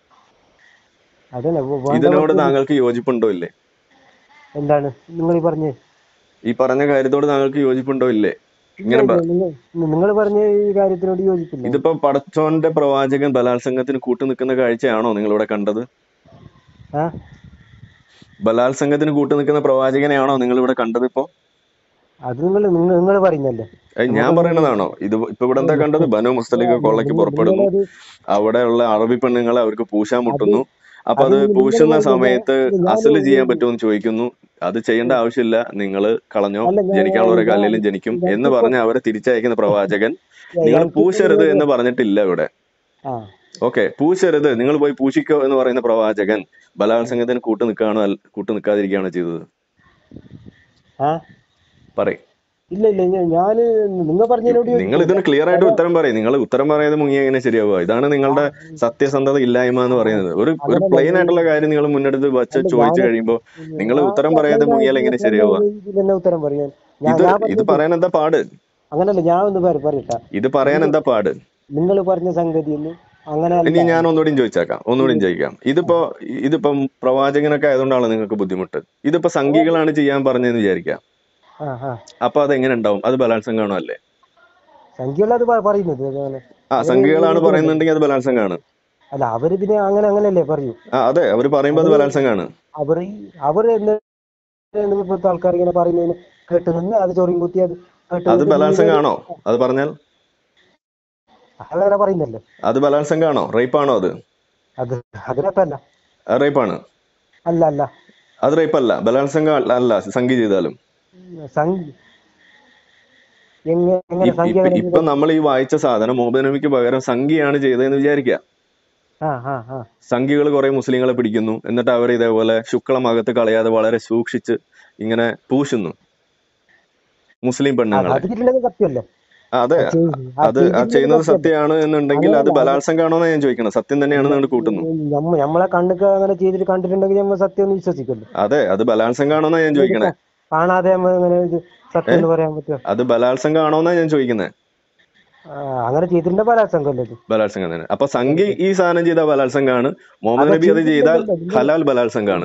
Speaker 2: അതന്നെ വ-
Speaker 1: ഇതിനോട്
Speaker 2: വേണ്ടവർക്ക്
Speaker 1: താങ്കൾക്ക് യോജിപ്പുണ്ടോ ഇല്ലേ
Speaker 2: എന്താണ് നിങ്ങൾ ഈ പറഞ്ഞ്
Speaker 1: ഈ പറഞ്ഞ കാര്യത്തോട് താങ്കൾക്ക് യോജിപ്പുണ്ടോ ഇല്ലേ ഇങ്ങനെ പ-
Speaker 2: നിങ്ങൾ പറഞ്ഞ ഈ കാര്യത്തിനോട് യോജിപ്പില്ല
Speaker 1: ഇതിപ്പോ പടച്ചോന്റെ പ്രവാചകൻ ബലാത്സംഗത്തിന് കൂട്ടു നിൽക്കുന്ന കാഴ്ചയാണോ നിങ്ങൾ ഇവിടെ കണ്ടത്
Speaker 2: ആ
Speaker 1: ബലാത്സംഗത്തിന് കൂട്ടു നിൽക്കുന്ന പ്രവാചകനെയാണോ നിങ്ങൾ ഇവിടെ കണ്ടത് ഇപ്പോ
Speaker 2: അത് നിങ്ങൾ നിങ്ങൾ പറയുന്നല്ലേ
Speaker 1: അത് ഞാൻ പറയണതാണോ ഇത് ഇപ്പൊ ഇവിടെ എന്താ കണ്ടത് ബനു മുസ്തലിഖ് കൊള്ളയ്ക്ക് പുറപ്പെടുന്നു
Speaker 2: നിങ്ങളത്
Speaker 1: അവിടെയുള്ള അറബി പെണ്ണുങ്ങളെ അവർക്ക് പൂശാൻ മുട്ടുന്നു അപ്പൊ
Speaker 2: അത്
Speaker 1: അത്
Speaker 2: നിങ്ങൾ
Speaker 1: പൂശുന്ന
Speaker 2: പറഞ്ഞ-
Speaker 1: സമയത്ത്
Speaker 2: ഞാൻ-
Speaker 1: അസല് ചെയ്യാൻ പറ്റുമോ എന്ന് ചോദിക്കുന്നു അത് ചെയ്യേണ്ട ആവശ്യമില്ല നിങ്ങൾ കളഞ്ഞോ
Speaker 2: അല്ല, ഞാൻ-
Speaker 1: ജനിക്കാനുള്ള
Speaker 2: ഞാൻ-
Speaker 1: കല്ലിലും ജനിക്കും
Speaker 2: ഞാൻ-
Speaker 1: എന്ന് പറഞ്ഞ് അവരെ തിരിച്ചയക്കുന്ന പ്രവാചകൻ നിങ്ങൾ
Speaker 2: എനിക്ക്
Speaker 1: പൂശരുത് എന്ന് പറഞ്ഞിട്ടില്ല ഇവിടെ
Speaker 2: ആ
Speaker 1: ഓക്കെ പൂശരുത് നിങ്ങൾ പോയി പൂശിക്കോ എന്ന് പറയുന്ന പ്രവാചകൻ ബലാത്സംഗത്തിന് കൂട്ടു നിൽക്കുകയാണോ അല്ല- കൂട്ടു നിൽക്കാതിരിക്കുകയാണോ ചെയ്തത്
Speaker 2: ആ
Speaker 1: പറയും
Speaker 2: ഇല്ല ഇല്ല ഞാൻ- ഞാന് നിങ്ങൾ പറഞ്ഞതിനോട്
Speaker 1: നിങ്ങൾ ഇതിന് ക്ലിയർ ആയിട്ട് ഉത്തരം പറയും നിങ്ങൾ ഉത്തരം പറയാതെ മുങ്ങി എങ്ങനെ ശരിയാവുക ഇതാണ് നിങ്ങളുടെ സത്യസന്ധത ഇല്ലായ്മ എന്ന് പറയുന്നത് ഒരു ഒരു
Speaker 2: അതല്ല,
Speaker 1: പ്ലെയിൻ ആയിട്ടുള്ള കാര്യം നിങ്ങൾ മുന്നെടുത്ത് വച്ച്
Speaker 2: അല്ല,
Speaker 1: ചോദിച്ചു
Speaker 2: ഞാന്
Speaker 1: കഴിയുമ്പോൾ നിങ്ങൾ
Speaker 2: ഞാൻ
Speaker 1: ഉത്തരം പറയാതെ
Speaker 2: ഞാൻ
Speaker 1: മുങ്ങിയാൽ എങ്ങനെ ശരിയാവുക
Speaker 2: ഇതിൽ തന്നെ ഉത്തരം പറയാൻ ഞാൻ
Speaker 1: ഇത്
Speaker 2: ഞാൻ
Speaker 1: ഇത്
Speaker 2: പറഞ്ഞത്
Speaker 1: പറയാൻ എന്താ പാട്
Speaker 2: അങ്ങനല്ല ഞാൻ ഒന്ന് പറ- പറയട്ടെ
Speaker 1: ഇത് പറയാൻ എന്താ പാട്
Speaker 2: നിങ്ങൾ പറഞ്ഞ സംഗതി ഒന്നും അങ്ങനെ
Speaker 1: ഇനി
Speaker 2: അല്ല
Speaker 1: ഞാൻ ഒന്നുകൂടി ചോദിച്ചേക്കാം ഒന്നുകൂടി ചോദിക്കാം ഇതിപ്പോ ഇതിപ്പം പ്രവാചകനൊക്കെ ആയതുകൊണ്ടാണ് നിങ്ങൾക്ക് ബുദ്ധിമുട്ട് ഇതിപ്പോ സംഘികളാണ് ചെയ്യാൻ പറഞ്ഞതെന്ന് വിചാരിക്കാം
Speaker 2: ആ ആ
Speaker 1: അപ്പൊ അത് എങ്ങനെ ഉണ്ടാവും അത് ബലാത്സംഗമാണോ അല്ലേ
Speaker 2: സംഖ്യയുള്ള അത് പ- പറയുന്നത് അങ്ങനെ
Speaker 1: ആ സംഘികളാണ് പറയുന്നുണ്ടെങ്കിൽ അത് ബലാത്സംഗമാണ്
Speaker 2: അല്ല അവരിതിനെ അങ്ങനെ അങ്ങനെയല്ലേ പറയൂ
Speaker 1: ആ അതെ അവർ പറയുമ്പോൾ അത് ബലാത്സംഗമാണ്
Speaker 2: അവർ അവർ ഇപ്പോഴത്തെ ആൾക്കാർ ഇങ്ങനെ പറയുന്നതിന് കേട്ട് നിന്ന് അത് ചൊറിയും കുത്തി അത് കേട്ട്
Speaker 1: അത്
Speaker 2: നിന്ന്
Speaker 1: ബലാത്സംഗമാണോ അത് പറഞ്ഞാൽ
Speaker 2: അങ്ങനെ പറയുന്നല്ലേ
Speaker 1: അത് ബലാത്സംഗമാണോ റേപ്പാണോ അത്
Speaker 2: അത് അതിനപ്പല്ല
Speaker 1: റേപ്പാണ്
Speaker 2: അല്ല അല്ല
Speaker 1: അത് റേപ്പല്ല ബലാത്സംഗം അല്ല അല്ല സംഘി ചെയ്താലും
Speaker 2: സംഖ്യ എങ്ങനെ എങ്ങനെ
Speaker 1: ഇ-
Speaker 2: സംഖ്യ
Speaker 1: ഇപ്പൊ
Speaker 2: അങ്ങനെ
Speaker 1: ഇപ്പൊ നമ്മൾ ഈ വായിച്ച സാധനം മുഹമ്മദ് നബിക്ക് പകരം സംഘിയാണ് ചെയ്തതെന്ന് വിചാരിക്കുക
Speaker 2: ആ ആ ആ
Speaker 1: സംഘികൾ കുറെ മുസ്ലിങ്ങളെ പിടിക്കുന്നു എന്നിട്ട് അവർ ഇതേപോലെ ശുക്ലം അകത്ത് കളയാതെ വളരെ സൂക്ഷിച്ച് ഇങ്ങനെ പൂശുന്നു മുസ്ലിം
Speaker 2: അത്
Speaker 1: പെണ്ണുങ്ങളെ
Speaker 2: അത് കിട്ടുന്നത് സത്യമല്ലേ
Speaker 1: ആ, അതെ
Speaker 2: അത് ചെയ്-
Speaker 1: അത്
Speaker 2: അത്
Speaker 1: ആ
Speaker 2: ചെയ്തിട്ടുള്ളത്
Speaker 1: ചെയ്യുന്നത്
Speaker 2: സത്യമല്ലേ?
Speaker 1: സത്യമാണ് എന്നുണ്ടെങ്കിൽ അത്
Speaker 2: അങ്ങനെയല്ല, അത്
Speaker 1: ബലാത്സംഗമാണോ എന്നാ ഞാൻ ചോദിക്കണം സത്യം തന്നെയാണെന്ന് നിങ്ങൾ കൂട്ടുന്നു
Speaker 2: നമ്മ നമ്മളെ കണ്ണൊക്കെ അങ്ങനെ ചെയ്തിട്ട് കണ്ടിട്ടുണ്ടെങ്കിൽ നമ്മൾ സത്യം ഒന്ന് വിശ്വസിക്കല്ലോ
Speaker 1: അതെ അത് ബലാത്സംഗമാണോ എന്നാ ഞാൻ ചോദിക്കണേ
Speaker 2: കാണാതെ നമ്മൾ ഇങ്ങനെ ഇത് സത്യം എന്ന് പറയാൻ പറ്റുമോ
Speaker 1: അത് ബലാത്സംഗമാണോ എന്നാ ഞാൻ ചോദിക്കുന്നത്
Speaker 2: ആ, അങ്ങനെ ചെയ്തിട്ടുണ്ട് ബലാത്സംഗമല്ലേ ഇത്
Speaker 1: ബലാത്സംഗം തന്നെ അപ്പൊ സംഘി ഈ സാധനം ചെയ്ത ബലാത്സംഗമാണ് മുഹമ്മദ് നബി അത് ചെയ്താൽ ഹലാൽ ബലാത്സംഗമാണ്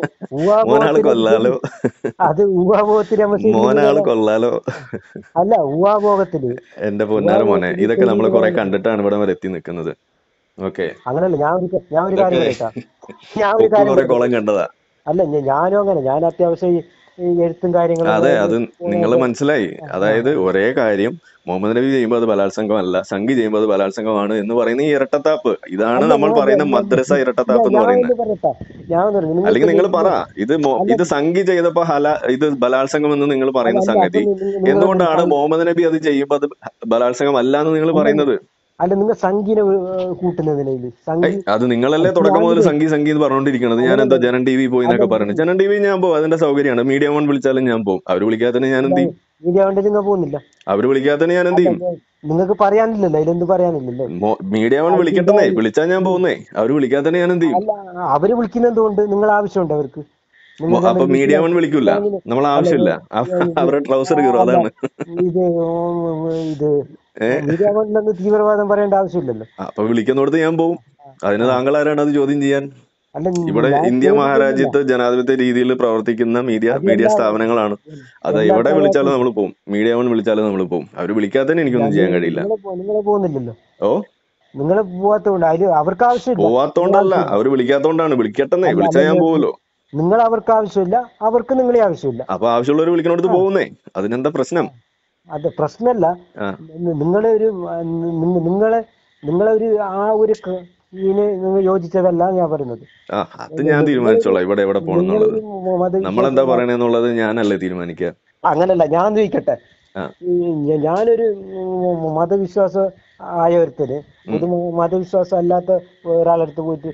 Speaker 1: മോനാള് കൊല്ലാലോ
Speaker 2: അത് ഊഹാഭോഗത്തിൽ നമ്മൾ
Speaker 1: മോനാള് കൊല്ലാലോ
Speaker 2: അല്ല ഊഹാഭോഗത്തില്
Speaker 1: എന്റെ പൊന്നാര മോനെ ഇതൊക്കെ നമ്മൾ കുറെ കണ്ടിട്ടാണ് ഇവിടെ വരെ എത്തി നിൽക്കുന്നത് ഓക്കെ
Speaker 2: അങ്ങനല്ല ഞാൻ ഒരു ഞാൻ ഒരു കാര്യം പറയട്ടാ ഞാൻ ഒരു കാര്യം
Speaker 1: കുറെ
Speaker 2: പറയട്ടെ.
Speaker 1: കുളം കണ്ടതാ
Speaker 2: അല്ല ഞ- ഞാനും അങ്ങനെ ഞാൻ അത്യാവശ്യം ഈ- ഈ എഴുത്തും കാര്യങ്ങളും
Speaker 1: അതെ അത് നിങ്ങൾ മനസ്സിലായി അതായത് ഒരേ കാര്യം മുഹമ്മദ് നബി ചെയ്യുമ്പോൾ അത് ബലാത്സംഗമല്ല സംഘി ചെയ്യുമ്പോൾ അത് ബലാത്സംഗമാണ് എന്ന് പറയുന്ന ഈ ഇരട്ടത്താപ്പ് ഇതാണ് നമ്മൾ പറയുന്ന മദ്രസ ഇരട്ടത്താപ്പ് എന്ന്
Speaker 2: ഞാൻ
Speaker 1: പറയുന്നത്
Speaker 2: ഒന്ന് പറയട്ടെ ഞാൻ ഒന്ന് പറഞ്ഞു. നിങ്ങൾക്ക്
Speaker 1: അല്ലെങ്കിൽ നിങ്ങൾ പറ ഇത് മോ- ഇത് സംഘി ചെയ്തപ്പോ ഹല ഇത് ബലാത്സംഗം എന്ന് നിങ്ങൾ പറയുന്ന
Speaker 2: അല്ല,
Speaker 1: സംഗതി
Speaker 2: അപ്പൊ നിങ്ങൾ- നിങ്ങൾ
Speaker 1: എന്തുകൊണ്ടാണ് മുഹമ്മദ് നബി അത് ചെയ്യുമ്പോൾ അത് ബലാത്സംഗം അല്ല എന്ന് നിങ്ങൾ പറയുന്നത്
Speaker 2: അല്ല നിങ്ങൾ സംഗീനെ ഏഹ്, കൂട്ടുന്നതിനെ ഇത് സംഗീ
Speaker 1: ഏയ്, അത് നിങ്ങളല്ലേ തുടക്കം മുതൽ സംഗീ സംഗീ എന്ന് പറഞ്ഞുകൊണ്ടിരിക്കുന്നത് ഞാൻ എന്താ ജനൻ ടി വി പോയി എന്നൊക്കെ പറഞ്ഞു ജനൻ ടി വി ഞാൻ പോകും അതിന്റെ സൗകര്യമാണ് മീഡിയ വൺ വിളിച്ചാലും ഞാൻ പോകും അവർ വിളിക്കാത്തതിന് ഞാൻ എന്ത് ചെയ്യും
Speaker 2: മീഡിയ കൊണ്ട് നിങ്ങൾ പോകുന്നില്ല
Speaker 1: അവർ വിളിക്കാത്തതിന് ഞാൻ എന്ത് ചെയ്യും
Speaker 2: നിങ്ങൾക്ക് പറയാനില്ലല്ലോ അതിലെന്ത് പറയാനില്ലല്ലോ
Speaker 1: മോ- മീഡിയ വൺ വിളിക്കട്ടെന്നേ വിളിച്ചാൽ ഞാൻ പോകുന്നേ അവർ വിളിക്കാത്തതിന് ഞാൻ എന്ത് ചെയ്യും
Speaker 2: അല്ല അവര് വിളിക്കുന്നത് കൊണ്ട് നിങ്ങൾ ആവശ്യമുണ്ട് അവർക്ക് നിങ്ങൾ
Speaker 1: മോ- അപ്പൊ മീഡിയ വൺ വിളിക്കൂല നമ്മൾ ആവശ്യമില്ല അവ- അവരുടെ ട്രൗസർ കീറും അതാണ്
Speaker 2: ഇത് ഉം, ഇത് മീഡിയ കൊണ്ടൊന്ന് തീവ്രവാദം പറയേണ്ട ആവശ്യമില്ലല്ലോ
Speaker 1: അപ്പൊ വിളിക്കുന്നിടത്ത് ഞാൻ പോകും അതിന് താങ്കൾ ആരാണ് അത് ചോദ്യം ചെയ്യാൻ
Speaker 2: അല്ല
Speaker 1: ഇവിടെ
Speaker 2: ഞാൻ
Speaker 1: ഇന്ത്യ
Speaker 2: ചോദിക്കുന്നില്ല.
Speaker 1: മഹാരാജ്യത്ത് ജനാധിപത്യ രീതിയിൽ പ്രവർത്തിക്കുന്ന മീഡിയ മീഡിയ സ്ഥാപനങ്ങളാണ് അത് എവിടെ വിളിച്ചാലും നമ്മൾ പോകും മീഡിയ വൺ വിളിച്ചാലും നമ്മൾ പോകും അവർ വിളിക്കാത്തതിന് എനിക്കൊന്നും ചെയ്യാൻ കഴിയില്ല
Speaker 2: നിങ്ങള് പോ- നിങ്ങള് പോകുന്നില്ലല്ലോ
Speaker 1: ഓ
Speaker 2: നിങ്ങൾ പോവാത്തോണ്ട് അതില് അവർക്ക് ആവശ്യമില്ല
Speaker 1: പോവാത്തോണ്ടല്ല അവർ വിളിക്കാത്തോണ്ടാണ് വിളിക്കട്ടെന്നേ വിളിച്ചാൽ ഞാൻ പോകുമല്ലോ
Speaker 2: നിങ്ങൾ അവർക്ക് ആവശ്യമില്ല അവർക്ക് നിങ്ങളെ ആവശ്യമില്ല
Speaker 1: അപ്പൊ ആവശ്യമുള്ളവർ വിളിക്കണോടത്ത് പോകുന്നേ അതിനെന്താ പ്രശ്നം
Speaker 2: അത് പ്രശ്നമല്ല
Speaker 1: ആ.
Speaker 2: നിങ്ങളെ ഒരു ആ, നി- നിങ്ങളെ നിങ്ങളെ ഒരു ആ ഒരു ക- ഇതിന് നിങ്ങൾ യോജിച്ചതല്ല ഞാൻ പറയുന്നത്
Speaker 1: ആ അത് ഞാൻ തീരുമാനിച്ചോളാം ഇവിടെ എവിടെ പോകണം എന്നുള്ളത്
Speaker 2: നിങ്ങളൊരു മത
Speaker 1: നമ്മളെന്താ പറയണെന്നുള്ളത് ഞാനല്ലേ തീരുമാനിക്കുക
Speaker 2: അങ്ങനല്ല ഞാൻ ചോദിക്കട്ടെ
Speaker 1: ആ.
Speaker 2: ഈ ഞ- ഞാനൊരു ഉം, മതവിശ്വാസ ആയവരത്തിന് പൊതു മതവിശ്വാസം അല്ലാത്ത ഒരാളടുത്ത് പോയിട്ട്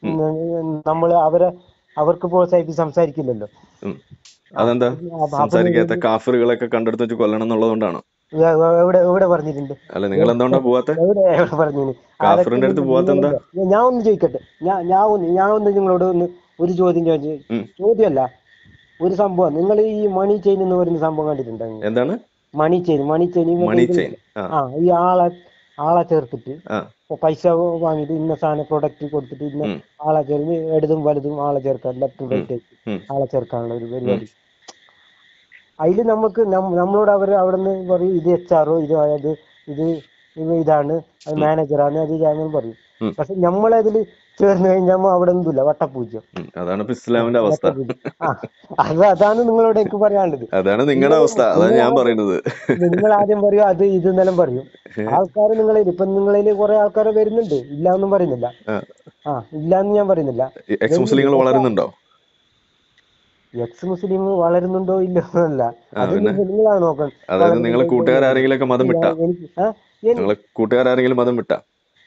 Speaker 2: നമ്മൾ അവരെ അവർക്ക് പ്രോത്സാഹിപ്പിച്ച് സംസാരിക്കില്ലല്ലോ
Speaker 1: ഉം. അതെന്താ
Speaker 2: അപ്പൊ
Speaker 1: സംസാരിക്കാത്ത കാഫറുകളൊക്കെ കണ്ടെടുത്ത് വെച്ച് കൊല്ലണം എന്നുള്ളതുകൊണ്ടാണ്
Speaker 2: എ- എ- എവിടെ എവിടെ പറഞ്ഞിട്ടുണ്ട്
Speaker 1: അല്ല നിങ്ങൾ എന്തുകൊണ്ടാ പോവാത്തെ
Speaker 2: എവിടെ എവിടെ പറഞ്ഞു
Speaker 1: കാഫറിന്റെ അടുത്ത് പോവാത്ത എന്താ
Speaker 2: ഞാൻ ഒന്ന് ചോദിക്കട്ടെ ഞാൻ ഞാൻ ഒന്ന് ഞാൻ ഒന്ന് നിങ്ങളോട് ഒന്ന് ഒരു ചോദ്യം ചോദിച്ചു
Speaker 1: ഉം.
Speaker 2: ചോദ്യമല്ല ഒരു സംഭവം നിങ്ങൾ ഈ മണി ചെയിൻ എന്ന് പറയുന്ന സംഭവം കണ്ടിട്ടുണ്ടോ നിങ്ങൾ?
Speaker 1: എന്താണ്
Speaker 2: money chain money chain
Speaker 1: money chain ആ
Speaker 2: ആ ഈ ആളെ ആളെ ചേർത്തിട്ട്
Speaker 1: ആ
Speaker 2: ഇപ്പൊ പൈസ വാങ്ങിയിട്ട് ഇന്ന സാധനം പ്രൊഡക്റ്റ് കൊടുത്തിട്ട് ഇന്ന
Speaker 1: ഉം.
Speaker 2: ആളെ ചേർന്ന് ഇടതും വലതും ആളെ ചേർക്കാൻ ലെഫ്റ്റും റൈറ്റ്
Speaker 1: ഉം.
Speaker 2: ആളെ ചേർക്കാനുള്ള ഒരു പരിപാടി അതിൽ നമുക്ക് നം- നമ്മളോട് അവർ അവിടെ നിന്ന് പറയും ഇത് എച്ച് ആറോ ഇത് അത് ഇത് ഇത് ഇതാണ് അത് മാനേജറാണ് അത് ഇതാണെന്ന് പറയും
Speaker 1: ഉം.
Speaker 2: പക്ഷെ നമ്മളതിൽ ചേർന്ന് കഴിഞ്ഞാൽ അവിടെ ഒന്നുമില്ല വട്ടപ്പൂജ്യം
Speaker 1: ഉം. അതാണ് ഇപ്പൊ ഇസ്ലാമിന്റെ അവസ്ഥ
Speaker 2: വട്ടപൂജ്യം ആ അത് അതാണ് നിങ്ങളോട് എനിക്ക് പറയാനുള്ളത്
Speaker 1: അതാണ് നിങ്ങളുടെ അവസ്ഥ അതാണ് ഞാൻ പറയുന്നത്
Speaker 2: നിങ്ങൾ ആദ്യം പറയും അത് ഇത് എന്നെല്ലാം പറയും ആൾക്കാർ നിങ്ങളിൽ ഇപ്പൊ നിങ്ങളിൽ കുറെ ആൾക്കാർ വരുന്നുണ്ട് ഇല്ല എന്നും പറയുന്നില്ല
Speaker 1: ആ.
Speaker 2: ആ ഇല്ല എന്ന് ഞാൻ പറയുന്നില്ല
Speaker 1: എക്സ് മുസ്ലിങ്ങൾ വളരുന്നുണ്ടോ
Speaker 2: എക്സ് മുസ്ലിം വളരുന്നുണ്ടോ ഇല്ലോ എന്നല്ല
Speaker 1: ആ,
Speaker 2: അത്
Speaker 1: പിന്നെ?
Speaker 2: നിങ്ങളാണ് നോക്കാൻ
Speaker 1: അതായത് നിങ്ങളെ കൂട്ടുകാരെങ്കിലും ഒക്കെ മതം വിട്ടാ
Speaker 2: എനിക്ക് ആ, എൻ-
Speaker 1: നിങ്ങളെ കൂട്ടുകാരെങ്കിലും മതം വിട്ടാ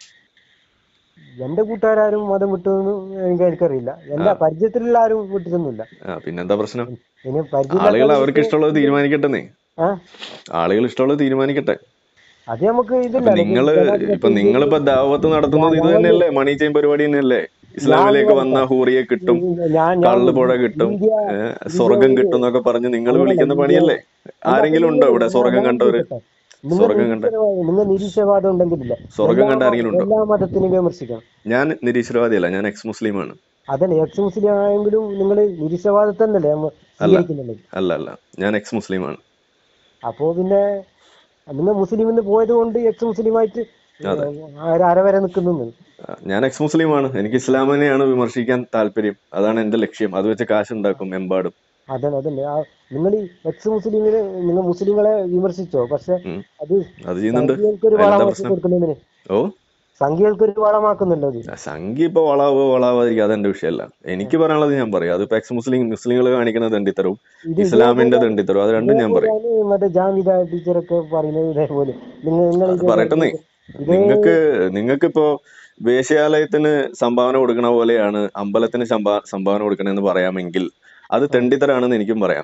Speaker 2: എന്റെ കൂട്ടുകാരും മതം വിട്ടൊന്നും എനിക്ക് എനിക്കറിയില്ല എന്റെ പരിചയത്തിലുള്ള ആരും വിട്ടിട്ടൊന്നുമില്ല
Speaker 1: ആ പിന്നെന്താ പ്രശ്നം
Speaker 2: ഇനി പരിചയം
Speaker 1: ആളുകൾ അവർക്ക് ഇഷ്ടമുള്ളത് തീരുമാനിക്കട്ടെ
Speaker 2: ആ
Speaker 1: ആളുകൾ ഇഷ്ടമുള്ളത് തീരുമാനിക്കട്ടെ
Speaker 2: അത് നമുക്ക്
Speaker 1: അപ്പൊ
Speaker 2: ഇതില്ല
Speaker 1: നിങ്ങള് ഇപ്പൊ നിങ്ങളിപ്പോ ദാവത്ത് നടത്തുന്നത് ഇത് തന്നെയല്ലേ മണി ചെയിൻ പരിപാടി തന്നെയല്ലേ ഇസ്ലാമിലേക്ക് വന്ന ഹൂറിയെ കിട്ടും
Speaker 2: ഞാൻ
Speaker 1: കള്ള് പുഴ കിട്ടും
Speaker 2: ഇന്ത്യ
Speaker 1: ഏഹ്, സ്വർഗം കിട്ടും എന്നൊക്കെ പറഞ്ഞ് നിങ്ങൾ വിളിക്കുന്ന പണിയല്ലേ ആരെങ്കിലും ഉണ്ടോ ഇവിടെ സ്വർഗം കണ്ടവര്
Speaker 2: നിങ്ങൾ
Speaker 1: സ്വർഗം കണ്ട
Speaker 2: നിരീശ്വരവാദം- നിങ്ങൾ നിരീശ്വരവാദം ഉണ്ടെങ്കിലില്ല
Speaker 1: സ്വർഗം കണ്ട ആരെങ്കിലും ഉണ്ടോ
Speaker 2: എല്ലാ മതത്തിനെയും വിമർശിക്കണം
Speaker 1: ഞാൻ നിരീശ്വരവാദിയല്ല ഞാൻ എക്സ് മുസ്ലിമാണ്
Speaker 2: അതല്ല എക്സ് മുസ്ലിം ആയെങ്കിലും നിങ്ങൾ നിരീശ്വരവാദത്തെ തന്നെയല്ലേ നമ്മ സ്വീകരിക്കുന്നുള്ളത്
Speaker 1: അല്ല അല്ല ഞാൻ എക്സ് മുസ്ലിമാണ്
Speaker 2: അപ്പോ പിന്നെ നിങ്ങൾ മുസ്ലിം എന്ന് പോയത് കൊണ്ട് എക്സ് മുസ്ലിം ആയിട്ട് ആര- അരവരെ നിൽക്കുന്നു
Speaker 1: ആ, ഞാൻ എക്സ് മുസ്ലിമാണ് എനിക്ക് ഇസ്ലാമിനെയാണ് വിമർശിക്കാൻ താല്പര്യം അതാണ് എന്റെ ലക്ഷ്യം അത് വെച്ച് കാശ് ഉണ്ടാക്കും എമ്പാടും
Speaker 2: അതന്നെ അതന്നെ നിങ്ങൾ ഈ എക്സ് മുസ്ലിമിനെ നിങ്ങൾ മുസ്ലിങ്ങളെ വിമർശിച്ചോ പക്ഷെ
Speaker 1: ഉം.
Speaker 2: അത്
Speaker 1: അത് ചെയ്യുന്നുണ്ട്
Speaker 2: സംഖ്യകൾക്കൊരു
Speaker 1: അതിനെന്താ
Speaker 2: വളമാക്കി
Speaker 1: പ്രശ്നം?
Speaker 2: കൊടുക്കുന്നതിന്
Speaker 1: ഓ
Speaker 2: സംഖ്യകൾക്കൊരു വളമാക്കുന്നുണ്ടോ അത്
Speaker 1: സംഖ്യ ഇപ്പൊ വളാവോ വളാവാതിരിക്കുക അതെന്റെ വിഷയമല്ല എനിക്ക് പറയാനുള്ളത് ഞാൻ പറയും അതിപ്പോ എക്സ് മുസ്ലിം മുസ്ലിങ്ങൾ കാണിക്കുന്ന ദണ്ഡിത്തരവും
Speaker 2: ഇത്
Speaker 1: ഇസ്ലാമിന്റെ ദണ്ഡിത്തരവും അത് രണ്ടും ഞാൻ പറയും
Speaker 2: ഇതേപോലെയാണ് മറ്റേ ജാമിദ ടീച്ചറൊക്കെ പറയുന്നത് ഇതേപോലെ നിങ്ങൾ നിങ്ങൾ
Speaker 1: അത് പറയട്ടെന്നേ നിങ്ങൾക്ക് നിങ്ങൾക്കിപ്പോ വേശ്യാലയത്തിന് സംഭാവന കൊടുക്കണ പോലെയാണ് അമ്പലത്തിന് സംഭാ- സംഭാവന കൊടുക്കണമെന്ന് പറയാമെങ്കിൽ അത് തെണ്ടിത്തരാണെന്ന് എനിക്കും പറയാം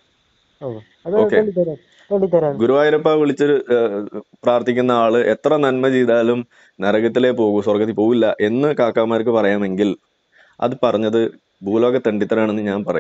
Speaker 2: അത്
Speaker 1: ഓക്കേ.
Speaker 2: കൊണ്ടുതരാം കൊണ്ടുതരാം
Speaker 1: ഗുരുവായൂരപ്പ വിളിച്ച് ഏഹ്, പ്രാർത്ഥിക്കുന്ന ആള് എത്ര നന്മ ചെയ്താലും നരകത്തിലേ പോകൂ സ്വർഗത്തിൽ പോവില്ല എന്ന് കാക്കാമാർക്ക് പറയാമെങ്കിൽ അത് പറഞ്ഞത് ഭൂലോക തെണ്ടിത്തരാണെന്ന് ഞാൻ പറയും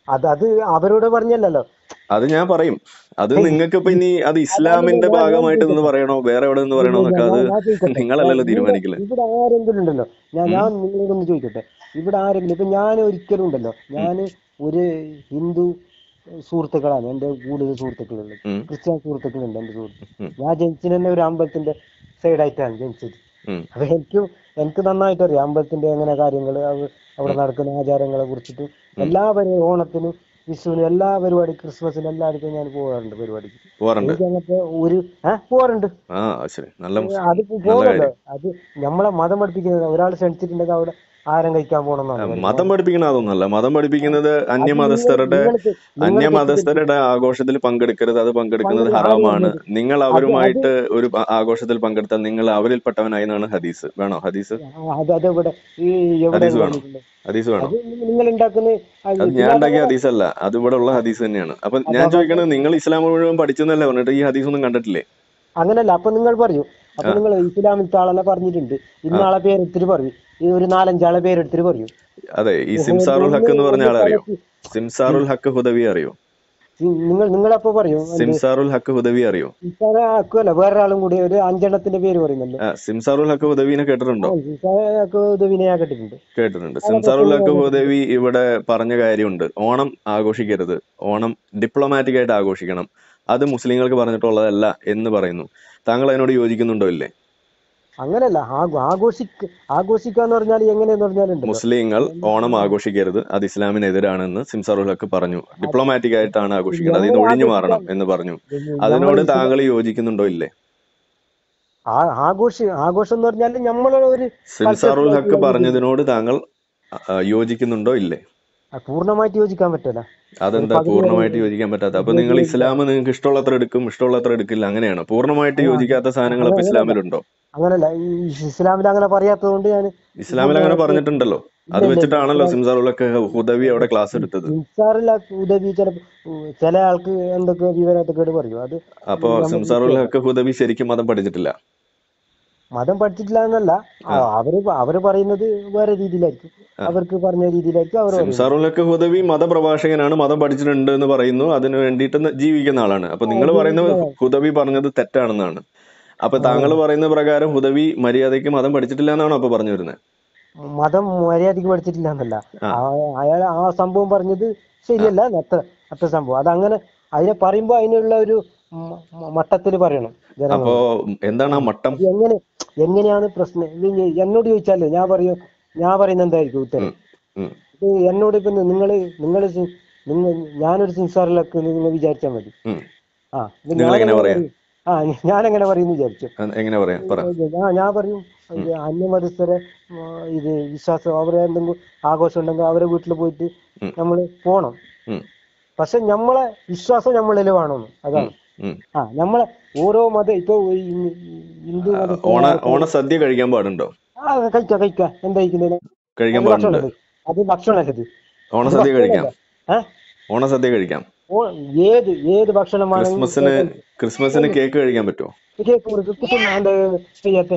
Speaker 2: അത് അത് അവരോട് പറഞ്ഞല്ലല്ലോ
Speaker 1: അത് ഞാൻ പറയും അത്
Speaker 2: ഹേയ്,
Speaker 1: നിങ്ങൾക്ക് ഇപ്പൊ ഇനി അത്
Speaker 2: അതല്ല
Speaker 1: ഇസ്ലാമിന്റെ
Speaker 2: ഞാൻ ഞാൻ
Speaker 1: ഭാഗമായിട്ട് നിന്ന്
Speaker 2: ചോദിക്കട്ടെ
Speaker 1: പറയണോ വേറെ എവിടെ നിന്ന് പറയണോ
Speaker 2: ഇല്ല ഇല്ല
Speaker 1: എന്നൊക്കെ അത്
Speaker 2: ഞാൻ ഞാൻ ചോദിക്കട്ടെ ഞാൻ
Speaker 1: നിങ്ങളല്ലല്ലോ
Speaker 2: ഇവിടെ
Speaker 1: തീരുമാനിക്കല്
Speaker 2: ഇവിടെ ആരെങ്കിലും ഉണ്ടല്ലോ ഞാൻ
Speaker 1: ഉം
Speaker 2: ഞാൻ നിങ്ങളോടൊന്ന് ചോദിക്കട്ടെ ഇവിടെ ആരെങ്കിലും ഇപ്പൊ ഞാൻ ഒരിക്കലും ഉണ്ടല്ലോ
Speaker 1: ഉം
Speaker 2: ഞാൻ ഒരു ഹിന്ദു സുഹൃത്തുക്കളാണ് എൻ്റെ കൂടുതൽ സുഹൃത്തുക്കളുള്ളത്
Speaker 1: ഉം
Speaker 2: ക്രിസ്ത്യൻ സുഹൃത്തുക്കളുണ്ട് എൻ്റെ സുഹൃത്ത്
Speaker 1: ഉം
Speaker 2: ഞാൻ ജനിച്ചത് തന്നെ ഒരു അമ്പലത്തിന്റെ സൈഡായിട്ടാണ് ജനിച്ചത്
Speaker 1: ഉം
Speaker 2: അപ്പൊ എനിക്ക് എനിക്ക് നന്നായിട്ട് അറിയാം അമ്പലത്തിന്റെ എങ്ങനെ കാര്യങ്ങൾ അവിടെ
Speaker 1: ഉം
Speaker 2: നടക്കുന്ന ആചാരങ്ങളെ കുറിച്ചിട്ടും
Speaker 1: ഉം
Speaker 2: എല്ലാ പരി ഓണത്തിനും വിഷുവിനും എല്ലാ പരിപാടി ക്രിസ്മസിനും എല്ലായിടത്തും ഞാൻ പോകാറുണ്ട് പരിപാടിക്ക്
Speaker 1: പോവാറുണ്ട്
Speaker 2: എനിക്ക് അങ്ങനത്തെ ഒരു ആ പോകാറുണ്ട്
Speaker 1: ആ ശരി നല്ല
Speaker 2: ഏ,
Speaker 1: മുസ്-
Speaker 2: അത്
Speaker 1: നല്ല
Speaker 2: പോകല്ലോ
Speaker 1: കാര്യം
Speaker 2: അത് നമ്മളെ മതം പഠിപ്പിക്കുന്നത് ഒരാൾ ക്ഷണിച്ചിട്ടുണ്ടെങ്കിൽ അവിടെ ആരം കഴിക്കാൻ പോകണം
Speaker 1: ആ,
Speaker 2: എന്നാണ്
Speaker 1: മതം
Speaker 2: പറയുന്നത്
Speaker 1: പഠിപ്പിക്കണ അതൊന്നുമല്ല മതം പഠിപ്പിക്കുന്നത്
Speaker 2: അത് നിങ്ങൾ
Speaker 1: അന്യമതസ്ഥരുടെ
Speaker 2: നിങ്ങൾക്ക് നിങ്ങൾക്ക് തെറ്റിദ്ധരിച്ചു
Speaker 1: അന്യമതസ്ഥരുടെ ആഘോഷത്തിൽ പങ്കെടുക്കരുത് അത് പങ്കെടുക്കുന്നത്
Speaker 2: അങ്ങനെ ആര്
Speaker 1: ഹറാമാണ്
Speaker 2: പറഞ്ഞത്
Speaker 1: നിങ്ങൾ
Speaker 2: അത് അത്
Speaker 1: അവരുമായിട്ട് ഒരു ആ- ആഘോഷത്തിൽ പങ്കെടുത്താൽ നിങ്ങൾ അവരിൽപ്പെട്ടവനായി എന്നാണ് ഹദീസ് വേണോ ഹദീസ്
Speaker 2: ആ, അത് അതെവിടെ ഈ എവിടെ
Speaker 1: ഹദീസ് വേണോ
Speaker 2: പറഞ്ഞിട്ടുണ്ട്
Speaker 1: ഹദീസ് വേണോ
Speaker 2: അത് നിങ്ങൾ ഉണ്ടാക്കുന്ന
Speaker 1: അത്
Speaker 2: പിന്നെ
Speaker 1: ഞാൻ ഉണ്ടാക്കിയ
Speaker 2: അതങ്ങനെ
Speaker 1: ഹദീസ് അല്ല അത് ഇവിടെ ഉള്ള ഹദീസ് തന്നെയാണ് അപ്പൊ
Speaker 2: അപ്പൊ
Speaker 1: ഞാൻ
Speaker 2: അപ്പൊ
Speaker 1: ചോദിക്കണത് നിങ്ങൾ ഇസ്ലാം മുഴുവൻ പഠിച്ചെന്നല്ലേ പറഞ്ഞിട്ട് ഈ ഹദീസ് ഒന്നും കണ്ടിട്ടില്ലേ
Speaker 2: അങ്ങനല്ല അപ്പൊ നിങ്ങൾ പറയൂ അപ്പൊ
Speaker 1: ആ
Speaker 2: നിങ്ങൾ ഇസ്ലാമിലത്തെ ആളെല്ലാം പറഞ്ഞിട്ടുണ്ട് ഇന്ന
Speaker 1: ആ
Speaker 2: ആളെ പേരെടുത്തിട്ട് പറയൂ ഈ ഒരു നാലഞ്ചാളെ പേരെടുത്തിട്ട് പറയൂ
Speaker 1: അതെ ഈ
Speaker 2: ഒന്ന്
Speaker 1: സിംസാറുൽ ഹക്ക് എന്ന് പറഞ്ഞ
Speaker 2: ഒന്ന്
Speaker 1: ആളെ അറിയോ
Speaker 2: തലക്ക്
Speaker 1: സിംസാറുൽ ഹക്ക് ഹുദവി അറിയോ
Speaker 2: നിങ്ങൾ നിങ്ങളപ്പോ പറയൂ എന്ത്
Speaker 1: സിംസാറുൽ ഹക്ക് ഹുദവി അറിയോ
Speaker 2: ഇസാനെ ആക്കുമല്ല വേറൊരാളും കൂടി ഒരു അഞ്ചെണ്ണത്തിന്റെ പേര് പറയുന്നല്ലോ
Speaker 1: ആ, സിംസാറുൽ ഹക്ക് ഹുദവിനെ
Speaker 2: ആ
Speaker 1: കേട്ടിട്ടുണ്ടോ
Speaker 2: ഇസാനെ ആക്കുമത് ഞാൻ കേട്ടിട്ടുണ്ട്
Speaker 1: കേട്ടിട്ടുണ്ട്
Speaker 2: അതൊക്കെ
Speaker 1: സിംസാറുൽ ഹക്ക്
Speaker 2: കേട്ടിട്ടുണ്ട്
Speaker 1: ഹുദവി ഇവിടെ പറഞ്ഞ കാര്യമുണ്ട് ഓണം ആഘോഷിക്കരുത് ഓണം ഡിപ്ലോമാറ്റിക് ആയിട്ട് ആഘോഷിക്കണം അത് മുസ്ലിങ്ങൾക്ക് പറഞ്ഞിട്ടുള്ളതല്ല എന്ന് പറയുന്നു താങ്കൾ അതിനോട് യോജിക്കുന്നുണ്ടോ ഇല്ലേ
Speaker 2: അങ്ങനല്ല ആഘോ ആഘോഷിക്ക ആഘോഷിക്കാന്ന് പറഞ്ഞാൽ എങ്ങനെയെന്ന് പറഞ്ഞാലുണ്ടല്ലോ
Speaker 1: മുസ്ലിങ്ങൾ ഓണം ആഘോഷിക്കരുത് അത് ഇസ്ലാമിനെതിരാണെന്ന് സിംസാറുൽ ഹക്ക് പറഞ്ഞു ഡിപ്ലോമാറ്റിക് ആയിട്ടാണ് ആഘോഷിക്കേണ്ടത് അതിൽ
Speaker 2: ഞങ്ങൾ
Speaker 1: നിന്ന് ഒഴിഞ്ഞു മാറണം
Speaker 2: ആഘോഷിക്കാൻ
Speaker 1: എന്ന് പറഞ്ഞു
Speaker 2: നമ്മൾ
Speaker 1: അതിനോട്
Speaker 2: ഇസ്ലാം
Speaker 1: താങ്കൾ യോജിക്കുന്നുണ്ടോ ഇല്ലേ
Speaker 2: ആ- ആഘോഷി ആഘോഷം എന്ന് പറഞ്ഞാൽ നമ്മളെ ഒരു
Speaker 1: സിംസാറുൽ ഹക്ക്
Speaker 2: കൾച്ചർ
Speaker 1: പറഞ്ഞതിനോട് താങ്കൾ ആ, യോജിക്കുന്നുണ്ടോ ഇല്ലേ
Speaker 2: പൂർണ്ണമായിട്ട് യോജിക്കാൻ പറ്റില്ല ഒരു
Speaker 1: അതെന്താ
Speaker 2: പകുതി വരെ
Speaker 1: പൂർണ്ണമായിട്ട് യോജിക്കാൻ പറ്റാത്ത അപ്പൊ നിങ്ങൾ
Speaker 2: യോജിക്കാൻ
Speaker 1: ഇസ്ലാം നിങ്ങൾക്ക് ഇഷ്ടമുള്ളത്ര എടുക്കും ഇഷ്ടമുള്ളത്ര എടുക്കില്ല അങ്ങനെയാണ് പൂർണ്ണമായിട്ട്
Speaker 2: ആ,
Speaker 1: യോജിക്കാത്ത സാധനങ്ങൾ
Speaker 2: അങ്ങനെ
Speaker 1: അപ്പൊ
Speaker 2: അങ്ങനല്ല
Speaker 1: ഇസ്ലാമിലുണ്ടോ
Speaker 2: അങ്ങനല്ല ഈ ഇസ്ലാമിൽ അങ്ങനെ പറയാത്തത് കൊണ്ട് ഞാൻ
Speaker 1: ഇസ്ലാമിൽ അങ്ങനെ പറഞ്ഞിട്ടുണ്ടല്ലോ
Speaker 2: ഇല്ല
Speaker 1: അത്
Speaker 2: ഇല്ല
Speaker 1: വെച്ചിട്ടാണല്ലോ
Speaker 2: ഇസ്ലാം
Speaker 1: സിംസാറുലൊക്കെ ഹുദവി അവിടെ ക്ലാസ് എടുത്തത്
Speaker 2: ഇൻസാറില്ല ഉദവി ചില ചില ആൾക്ക് എന്തൊക്കെ വിവരത്തൊക്കെ പറയും അത്
Speaker 1: അപ്പോ
Speaker 2: നമുക്ക്
Speaker 1: സിംസാറുൽ
Speaker 2: വിഷയമല്ല
Speaker 1: ഹക്ക് ഹുദവി ശരിക്കും മതം പഠിച്ചിട്ടില്ല
Speaker 2: മതം പഠിച്ചിട്ടില്ല എന്നല്ല
Speaker 1: ആ
Speaker 2: ആ, അവര് പ- അവര് പറയുന്നത് വേറെ രീതിയിലായിരിക്കും
Speaker 1: ആ
Speaker 2: അവർക്ക് പറഞ്ഞ രീതിയിലായിരിക്കും അവർ പറയുന്നത്
Speaker 1: സിംസാറുൽ ഹക്ക് ഹുദവി മതപ്രഭാഷകനാണ് മതം പഠിച്ചിട്ടുണ്ട് എന്ന് പറയുന്നു അതിന് വേണ്ടിയിട്ട് ന- ജീവിക്കുന്ന ആളാണ് അപ്പൊ
Speaker 2: ആ,
Speaker 1: നിങ്ങൾ പറയുന്നത്
Speaker 2: ജീവിക്കുന്ന
Speaker 1: ഹുദവി പറഞ്ഞത് തെറ്റാണെന്നാണ് അപ്പൊ
Speaker 2: ആ,
Speaker 1: താങ്കൾ പറയുന്ന പ്രകാരം ഹുദവി മര്യാദയ്ക്ക് മതം പഠിച്ചിട്ടില്ല എന്നാണോ അപ്പൊ പറഞ്ഞു വരുന്നത്
Speaker 2: മതം മര്യാദക്ക് പഠിച്ചിട്ടില്ല എന്നല്ല
Speaker 1: ആ
Speaker 2: ആ- അയാൾ ആ സംഭവം പറഞ്ഞത് ശരിയല്ല അത്ര അത്ര സംഭവം അതങ്ങനെ അതിനെ പറയുമ്പോ അതിനുള്ള ഒരു മട്ടത്തിൽ പറയണം
Speaker 1: അപ്പോ
Speaker 2: ജനങ്ങളോട്
Speaker 1: എന്താണ് ആ മട്ടം
Speaker 2: അത് എങ്ങനെ എങ്ങനെയാണ് പ്രശ്നം ഇത് ഞ- എന്നോട് ചോദിച്ചാലേ ഞാൻ പറയും ഞാൻ പറയുന്ന എന്തായിരിക്കും ഉത്തരം
Speaker 1: ഉം, ഉം,
Speaker 2: ഇത് എന്നോട് ഇപ്പൊ നിങ്ങള് നിങ്ങള് സി- നിങ്ങൾ ഞാനൊരു സിൻസാറിലൊക്കെ നിങ്ങൾ വിചാരിച്ചാൽ മതി
Speaker 1: ഉം.
Speaker 2: ആ ഇത്
Speaker 1: നിങ്ങൾ എങ്ങനെ
Speaker 2: ഞാനെങ്ങനെ
Speaker 1: പറയാ
Speaker 2: പറയും ആ ഞാൻ എങ്ങനെ പറയുന്നു വിചാരിച്ചു
Speaker 1: അത് എങ്ങനെ പറയാം പറ
Speaker 2: ഞാൻ ഞാൻ പറയും ഇത് അന്യമതസ്ഥരെ ആ, ഇത് വിശ്വാസം അവരെ എന്തെങ്കിലും ആഘോഷം ഉണ്ടെങ്കിൽ അവരെ വീട്ടിൽ പോയിട്ട്
Speaker 1: ഉം.
Speaker 2: നമ്മൾ പോണം
Speaker 1: ഉം,
Speaker 2: പക്ഷെ നമ്മളെ വിശ്വാസം നമ്മളിൽ വേണമെന്ന്
Speaker 1: ഉം,
Speaker 2: അതാണ്
Speaker 1: ഉം.
Speaker 2: ആ നമ്മളെ ഓരോ മത ഇപ്പൊ ഈ ഹിന്ദു
Speaker 1: ആ,
Speaker 2: മതത്തിലെ
Speaker 1: ഓണ
Speaker 2: ആൾക്കാര്
Speaker 1: ഓണ സദ്യ കഴിക്കാൻ പാടുണ്ടോ
Speaker 2: ആ കഴിക്ക കഴിക്ക എന്താ കഴിക്കുന്നത്
Speaker 1: കഴിക്കാൻ
Speaker 2: അത്
Speaker 1: പാടുണ്ട്
Speaker 2: ഭക്ഷണമല്ലേ അത് ഭക്ഷണമല്ലേ ഇത്
Speaker 1: ഓണ
Speaker 2: അത്
Speaker 1: സദ്യ കഴിക്കാം
Speaker 2: ഭക്ഷണമല്ല ഏ
Speaker 1: ഓണ സദ്യ കഴിക്കാം
Speaker 2: ഓ ഏത് ഏത് ഭക്ഷണമാണെങ്കിലും
Speaker 1: ക്രിസ്മസിന്
Speaker 2: കഴിക്കാം.
Speaker 1: ക്രിസ്മസിന് കേക്ക് കഴിക്കാൻ പറ്റുമോ
Speaker 2: കേക്ക് മുറിക്ക് കുത്തുന്ന എന്താ ചെയ്യാത്തെ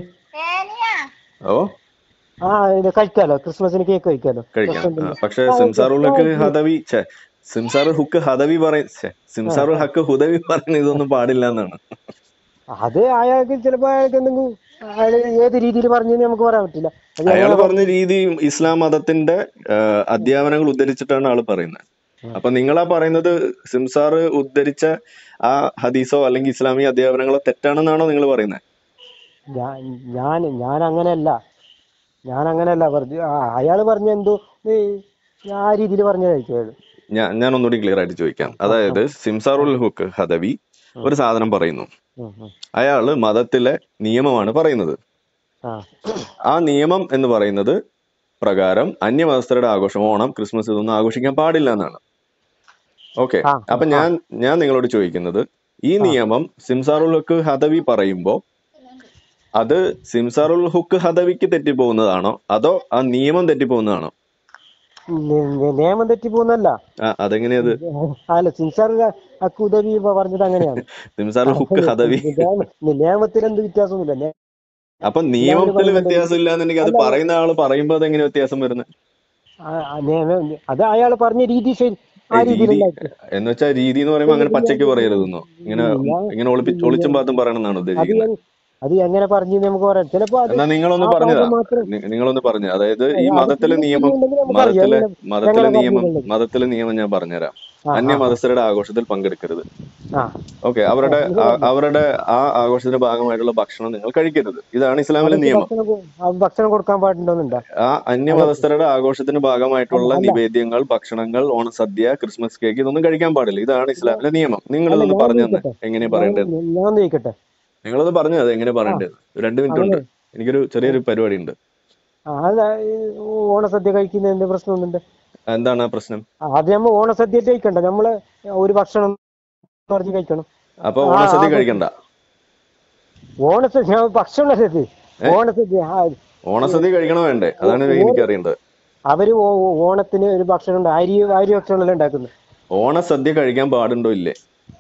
Speaker 1: ഓ
Speaker 2: ആ ഇത് കഴിക്കാലോ ക്രിസ്മസിന് കേക്ക് കഴിക്കാലോ
Speaker 1: കഴിക്കാം ആ,
Speaker 2: പ്രശ്നമൊന്നുമില്ല
Speaker 1: പക്ഷെ
Speaker 2: ആ, ഓക്കേ.
Speaker 1: സിംസാറുലക്ക്
Speaker 2: ആ,
Speaker 1: ഹദവി ഛെ സിംസാറുൽ ഹുക്ക് ഹദവി പറയ ഛെ, സിംസാറുൽ ഹക്ക് ഹുദവി പറയുന്ന ഇതൊന്നും പാടില്ല എന്നാണ്
Speaker 2: അത് അയാൾക്ക് ചിലപ്പോ അയാൾക്ക് എന്തെങ്കിലും അയാൾ ഏത് രീതിയിൽ പറഞ്ഞു നമുക്ക് പറയാൻ പറ്റില്ല അത്
Speaker 1: അയാൾ
Speaker 2: എങ്ങനെ
Speaker 1: പറഞ്ഞ രീതി ഇസ്ലാം മതത്തിന്റെ ആ, അധ്യാപനങ്ങൾ ഉദ്ധരിച്ചിട്ടാണ് ആള് പറയുന്നത് അപ്പൊ നിങ്ങളാ പറയുന്നത് സിംസാർ ഉദ്ധരിച്ച ആ ഹദീസോ അല്ലെങ്കിൽ ഇസ്ലാമിക അധ്യാപനങ്ങളോ തെറ്റാണെന്നാണോ നിങ്ങൾ പറയുന്നത്
Speaker 2: ഞാൻ ഞാൻ ഞാൻ അങ്ങനെയല്ല ഞാൻ അങ്ങനെയല്ല പറഞ്ഞു ആ അയാൾ പറഞ്ഞ എന്തോ ഏ, ആ രീതിയിൽ പറഞ്ഞതായിരിക്കും അയാൾ
Speaker 1: ഞാൻ ഞാൻ ഒന്നുകൂടി ക്ലിയർ ആയിട്ട് ചോദിക്കാം അതായത് സിംസാറുൽ ഹുക്ക് ഹദവി ഒരു സാധനം പറയുന്നു
Speaker 2: ഉം, ഉം.
Speaker 1: അയാള് മതത്തിലെ നിയമമാണ് പറയുന്നത്
Speaker 2: ആ
Speaker 1: ആ നിയമം എന്ന് പറയുന്നത് പ്രകാരം അന്യമതസ്ഥരുടെ ആഘോഷം ഓണം ക്രിസ്മസ് ഇതൊന്നും ആഘോഷിക്കാൻ പാടില്ല എന്നാണ് ഓക്കെ
Speaker 2: ആ,
Speaker 1: അപ്പൊ ഞാൻ ഞാൻ നിങ്ങളോട് ചോദിക്കുന്നത് ഈ നിയമം സിംസാറുൽ ഹുക്ക് ഹദവി പറയുമ്പോ അത് സിംസാറുൽ ഹുക്ക് ഹദവിക്ക് തെറ്റിപ്പോകുന്നതാണോ അതോ ആ നിയമം തെറ്റിപ്പോകുന്നതാണോ
Speaker 2: നി- നി- നിയമം തെറ്റി പോകുന്നല്ല
Speaker 1: ആ അതെങ്ങനെയത്
Speaker 2: അല്ല സിൻസാർ അക്കുദവി പറഞ്ഞത് അങ്ങനെയാണ്
Speaker 1: സിംസാറുൽ ഹുക്ക് ഹദവി
Speaker 2: നിയമ- നിയമത്തിൽ എന്ത് വ്യത്യാസമൊന്നുമില്ല നേ-
Speaker 1: അപ്പൊ നിയമത്തിൽ
Speaker 2: പറയുന്നത്
Speaker 1: വ്യത്യാസം ഇല്ലാന്നുണ്ടെങ്കിൽ അത് പറയുന്ന ആള് പറയുമ്പോ അതെങ്ങനെ വ്യത്യാസം വരുന്നത്
Speaker 2: ആ- ആ നിയമം- അത് അയാൾ പറഞ്ഞ രീതി ശരി ആ
Speaker 1: ഏയ് രീതി
Speaker 2: രീതിയിലല്ല
Speaker 1: എന്ന് വെച്ചാൽ രീതി എന്ന് പറയുമ്പോൾ അങ്ങനെ പച്ചയ്ക്ക് പറയരുതെന്നോ ഇങ്ങനെ
Speaker 2: ഞാൻ
Speaker 1: ഇങ്ങനെ ഒളിപ്പി ഒളിച്ചും പാത്തും പറയണമെന്നാണ്
Speaker 2: അത്
Speaker 1: ഉദ്ദേശിക്കുന്നത്
Speaker 2: എങ്- അത് എങ്ങനെ പറഞ്ഞു നമുക്ക് പറയാം ചിലപ്പോ അത്
Speaker 1: എന്നാ നിങ്ങളൊന്ന്
Speaker 2: ആ
Speaker 1: പറഞ്ഞതാ
Speaker 2: ഭാഗം മാത്രം
Speaker 1: നി- നിങ്ങളൊന്ന് പറഞ്ഞു അതായത് ഈ
Speaker 2: അത്
Speaker 1: മതത്തിലെ നിയമം
Speaker 2: ഉണ്ടെങ്കിൽ നമുക്കറിയാം
Speaker 1: മതത്തിലെ
Speaker 2: എങ്ങനെ
Speaker 1: മതത്തിലെ
Speaker 2: എങ്ങനെ
Speaker 1: നിയമം
Speaker 2: പറഞ്ഞിട്ടുള്ളത്
Speaker 1: മതത്തിലെ നിയമം ഞാൻ പറഞ്ഞുതരാം
Speaker 2: ആ ആ
Speaker 1: അന്യ
Speaker 2: ആ
Speaker 1: മതസ്ഥരുടെ ആഘോഷത്തിൽ പങ്കെടുക്കരുത്
Speaker 2: ആ
Speaker 1: ഓക്കെ
Speaker 2: ആ
Speaker 1: അവരുടെ
Speaker 2: നിങ്ങൾ
Speaker 1: ആ-
Speaker 2: പറഞ്ഞു
Speaker 1: അവരുടെ ആ ആഘോഷത്തിന്റെ ഭാഗമായിട്ടുള്ള ഭക്ഷണം നിങ്ങൾ കഴിക്കരുത് ഇതാണ് ഇസ്ലാമിലെ
Speaker 2: അവർക്ക്
Speaker 1: നിയമം
Speaker 2: ഭക്ഷണം കൊ- ആ ഭക്ഷണം കൊടുക്കാൻ പാടുണ്ടോന്നുണ്ടോ
Speaker 1: ആ അന്യ
Speaker 2: അല്ല
Speaker 1: മതസ്ഥരുടെ ആഘോഷത്തിന്
Speaker 2: അല്ല
Speaker 1: ഭാഗമായിട്ടുള്ള
Speaker 2: അല്ല
Speaker 1: നിവേദ്യങ്ങൾ ഭക്ഷണങ്ങൾ ഓണസദ്യ ക്രിസ്മസ് കേക്ക് ഇതൊന്നും കഴിക്കാൻ പാടില്ല ഇതാണ്
Speaker 2: ഞാൻ-
Speaker 1: ഇസ്ലാമിലെ നിയമം നിങ്ങൾ
Speaker 2: അല്ല
Speaker 1: ഇതൊന്ന്
Speaker 2: ഞാൻ
Speaker 1: പറഞ്ഞു തന്നെ
Speaker 2: ചോദിക്കട്ടെ
Speaker 1: എങ്ങനെയാ
Speaker 2: ഞാൻ
Speaker 1: പറയേണ്ടത്
Speaker 2: ഞാൻ ചോദിക്കട്ടെ
Speaker 1: നിങ്ങളത് പറഞ്ഞു അത് എങ്ങനെ
Speaker 2: ആ
Speaker 1: പറയേണ്ടത് രണ്ട് മിനിറ്റ്
Speaker 2: അങ്ങനെ
Speaker 1: ഉണ്ട് എനിക്കൊരു ചെറിയൊരു പരിപാടി ഉണ്ട്
Speaker 2: ആ, അല്ല ഈ ഓണസദ്യ കഴിക്കുന്ന എന്ത് പ്രശ്നമൊന്നുണ്ട്
Speaker 1: എന്താണ് ആ പ്രശ്നം
Speaker 2: അത് നമ്മൾ ഓണസദ്യ കഴിക്കണ്ട നമ്മള് ഒരു ഭക്ഷണം പറഞ്ഞ് കഴിക്കണം
Speaker 1: അപ്പൊ
Speaker 2: ആ
Speaker 1: ഓണസദ്യ
Speaker 2: ആഘോഷം
Speaker 1: കഴിക്കണ്ട
Speaker 2: ഓണസദ്യ ഭക്ഷണസദ്യ
Speaker 1: ഏ
Speaker 2: ഓണസദ്യ ആ,
Speaker 1: ഓണസദ്യ കഴിക്കണോ വേണ്ടേ
Speaker 2: ഓ-
Speaker 1: അതാണ്
Speaker 2: ഓ-
Speaker 1: എനിക്ക് അറിയേണ്ടത്
Speaker 2: അവര് ഓ- ഓ- ഓണത്തിന് ഒരു ഭക്ഷണം ഉണ്ട് അരി അരി ഭക്ഷണമല്ലേ ഉണ്ടാക്കുന്നത്
Speaker 1: ഓണസദ്യ കഴിക്കാൻ പാടുണ്ടോ ഇല്ലേ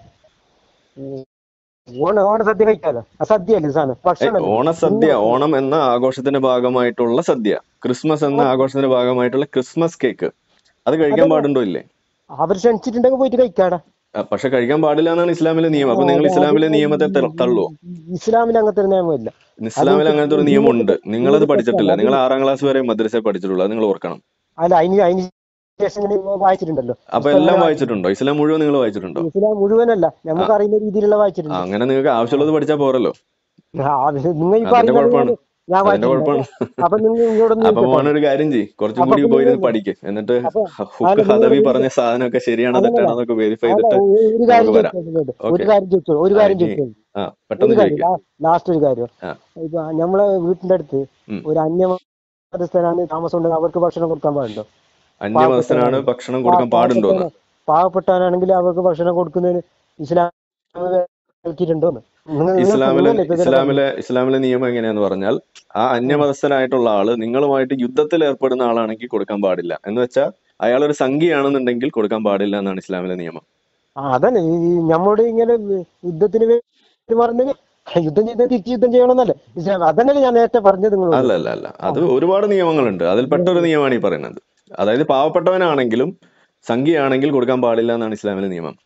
Speaker 2: ഓണ ഓണസദ്യ കഴിക്കാലോ ആ സദ്യ അല്ലേ സാധനം
Speaker 1: ഏയ്
Speaker 2: ഭക്ഷണമല്ലേ
Speaker 1: ഓണസദ്യ
Speaker 2: നിങ്ങൾ
Speaker 1: ഓണം എന്ന ആഘോഷത്തിന്റെ ഭാഗമായിട്ടുള്ള സദ്യ ക്രിസ്മസ് എന്ന ആഘോഷത്തിന്റെ ഭാഗമായിട്ടുള്ള ക്രിസ്മസ് കേക്ക് അത് കഴിക്കാൻ
Speaker 2: അതല്ല
Speaker 1: പാടുണ്ടോ ഇല്ലേ
Speaker 2: അവർ ക്ഷണിച്ചിട്ടുണ്ടെങ്കിൽ പോയിട്ട് കഴിക്കാടാ
Speaker 1: ആ, പക്ഷെ കഴിക്കാൻ പാടില്ല എന്നാണ് ഇസ്ലാമിലെ നിയമം
Speaker 2: ആ,
Speaker 1: അപ്പൊ നിങ്ങൾ
Speaker 2: അത് അത്
Speaker 1: ഇസ്ലാമിലെ നിയമത്തെ ത- തള്ളുവോ
Speaker 2: ഇസ്ലാമിൽ അങ്ങനത്തെ ഒരു നിയമമില്ല അത്
Speaker 1: ഇസ്ലാമിൽ അങ്ങനത്തെ ഒരു നിയമമുണ്ട്
Speaker 2: ജീവിതത്തിൽ
Speaker 1: നിങ്ങളത്
Speaker 2: ജീവിതത്തിൽ
Speaker 1: പഠിച്ചിട്ടില്ല
Speaker 2: അത്
Speaker 1: നിങ്ങൾ ആറാം ക്ലാസ് വരെ മദ്രസയിൽ പഠിച്ചിട്ടുള്ളൂ അത് നിങ്ങൾ ഓർക്കണം
Speaker 2: അല്ല അതിന് അതിന് ശേഷം ഇങ്ങനെ വായിച്ചിട്ടുണ്ടല്ലോ
Speaker 1: അപ്പൊ
Speaker 2: പുസ്തകങ്ങൾ
Speaker 1: എല്ലാം
Speaker 2: വായിച്ചിട്ടുണ്ട്
Speaker 1: വായിച്ചിട്ടുണ്ടോ ഇസ്ലാം മുഴുവൻ നിങ്ങൾ വായിച്ചിട്ടുണ്ടോ
Speaker 2: ഇസ്ലാം മുഴുവനല്ല
Speaker 1: ആ
Speaker 2: നമുക്ക് അറിയുന്ന രീതിയിലുള്ള
Speaker 1: ആ,
Speaker 2: വായിച്ചിട്ടുണ്ട്
Speaker 1: അങ്ങനെ നിങ്ങൾക്ക് ആവശ്യമുള്ളത് പഠിച്ചാൽ പോരല്ലോ
Speaker 2: ആ, അത് നിങ്ങൾ ഈ
Speaker 1: അതിന്റെ
Speaker 2: പറയുന്നത്
Speaker 1: കുഴപ്പമാണ്
Speaker 2: ഞാൻ ഞാൻ
Speaker 1: അതിന്റെ
Speaker 2: വായിച്ചിട്ടുണ്ട്
Speaker 1: കുഴപ്പമാണ്
Speaker 2: അപ്പൊ അപ്പൊ നിങ്ങൾ ഇങ്ങോട്ടൊന്ന്
Speaker 1: അപ്പൊ
Speaker 2: ചോദിക്കട്ടെ
Speaker 1: മോനെ ഒരു കാര്യം ചെയ്യ് കുറച്ചും
Speaker 2: അപ്പൊ
Speaker 1: കൂടി
Speaker 2: പിന്നെ
Speaker 1: പോയിരുന്ന്
Speaker 2: നിങ്ങൾ
Speaker 1: പഠിക്ക് എന്നിട്ട്
Speaker 2: അപ്പൊ
Speaker 1: ഹുക്ക്
Speaker 2: അല്ല നിങ്ങൾ
Speaker 1: ഹദവി
Speaker 2: ഒരു
Speaker 1: പറഞ്ഞ സാധനമൊക്കെ ശരിയാണോ
Speaker 2: അങ്ങനല്ല
Speaker 1: തെറ്റാണോ എന്നൊക്കെ വെരിഫൈ
Speaker 2: അല്ല
Speaker 1: ചെയ്തിട്ട്
Speaker 2: ഒരു ഒരു കാര്യം
Speaker 1: നമുക്ക് വരാം
Speaker 2: ചോദിച്ചോളൂ ഒരു
Speaker 1: ഓക്കെ
Speaker 2: കാര്യം ചോദിച്ചോളൂ ഒരു
Speaker 1: ആ
Speaker 2: കാര്യം
Speaker 1: ഇനി
Speaker 2: ചോദിച്ചോളൂ
Speaker 1: ആ
Speaker 2: ഒരു
Speaker 1: പെട്ടെന്ന്
Speaker 2: കാര്യം
Speaker 1: ചോദിക്കാം
Speaker 2: ലാസ്റ്റ് ഒരു കാര്യം
Speaker 1: ആ
Speaker 2: ഇപ്പൊ നമ്മളെ വീട്ടിന്റെ അടുത്ത്
Speaker 1: ഉം.
Speaker 2: ഒരു അന്യമതസ്ഥനാണ് താമസം ഉണ്ടെങ്കിൽ അവർക്ക് ഭക്ഷണം കൊടുക്കാൻ പാടുണ്ടോ
Speaker 1: അന്യമതസ്ഥനാണ്
Speaker 2: പാവപ്പെട്ടവനാണ്
Speaker 1: ഭക്ഷണം
Speaker 2: പാ-
Speaker 1: കൊടുക്കാൻ പാടുണ്ടോന്ന്
Speaker 2: പാവപ്പെട്ടവന് പാവപ്പെട്ടവനാണെങ്കിൽ അവർക്ക് ഭക്ഷണം കൊടുക്കുന്നതിന് ഇസ്ലാം കൽക്കിയിട്ടുണ്ടോന്ന് നിങ്ങൾ നിങ്ങൾ
Speaker 1: ഇസ്ലാമിലെ
Speaker 2: നിങ്ങളല്ലേ ഇപ്പൊ ഇതിനെ പറഞ്ഞത്
Speaker 1: ഇസ്ലാമിലെ ഇസ്ലാമിലെ നിയമം എങ്ങനെയാന്ന് പറഞ്ഞാൽ ആ
Speaker 2: ഉം.
Speaker 1: അന്യമതസ്ഥനായിട്ടുള്ള ആള് നിങ്ങളുമായിട്ട് യുദ്ധത്തിൽ ഏർപ്പെടുന്ന ആളാണെങ്കിൽ കൊടുക്കാൻ പാടില്ല എന്ന് വെച്ചാൽ അയാൾ ഒരു സംഖ്യയാണെന്നുണ്ടെങ്കിൽ കൊടുക്കാൻ പാടില്ല എന്നാണ് ഇസ്ലാമിലെ നിയമം
Speaker 2: ആ അതന്നെ ഈ ഈ നമ്മോട് ഇങ്ങനെ യുദ്ധത്തിന് വേണ്ടി പറഞ്ഞെങ്കിൽ യുദ്ധം ചെയ്ത് തിരിച്ച് യുദ്ധം ചെയ്യണമെന്നല്ലേ ഇസ്ലാം അതന്നല്ലേ ഞാൻ നേരത്തെ പറഞ്ഞത് നിങ്ങളോട്
Speaker 1: അല്ല അല്ല അല്ല
Speaker 2: ആ
Speaker 1: അത് ഒരുപാട് നിയമങ്ങളുണ്ട് അതിൽപ്പെട്ട ഒരു നിയമമാണ് ഈ പറയുന്നത് അതായത് പാവപ്പെട്ടവനാണെങ്കിലും സംഖ്യയാണെങ്കിൽ കൊടുക്കാൻ പാടില്ല എന്നാണ് ഇസ്ലാമിലെ നിയമം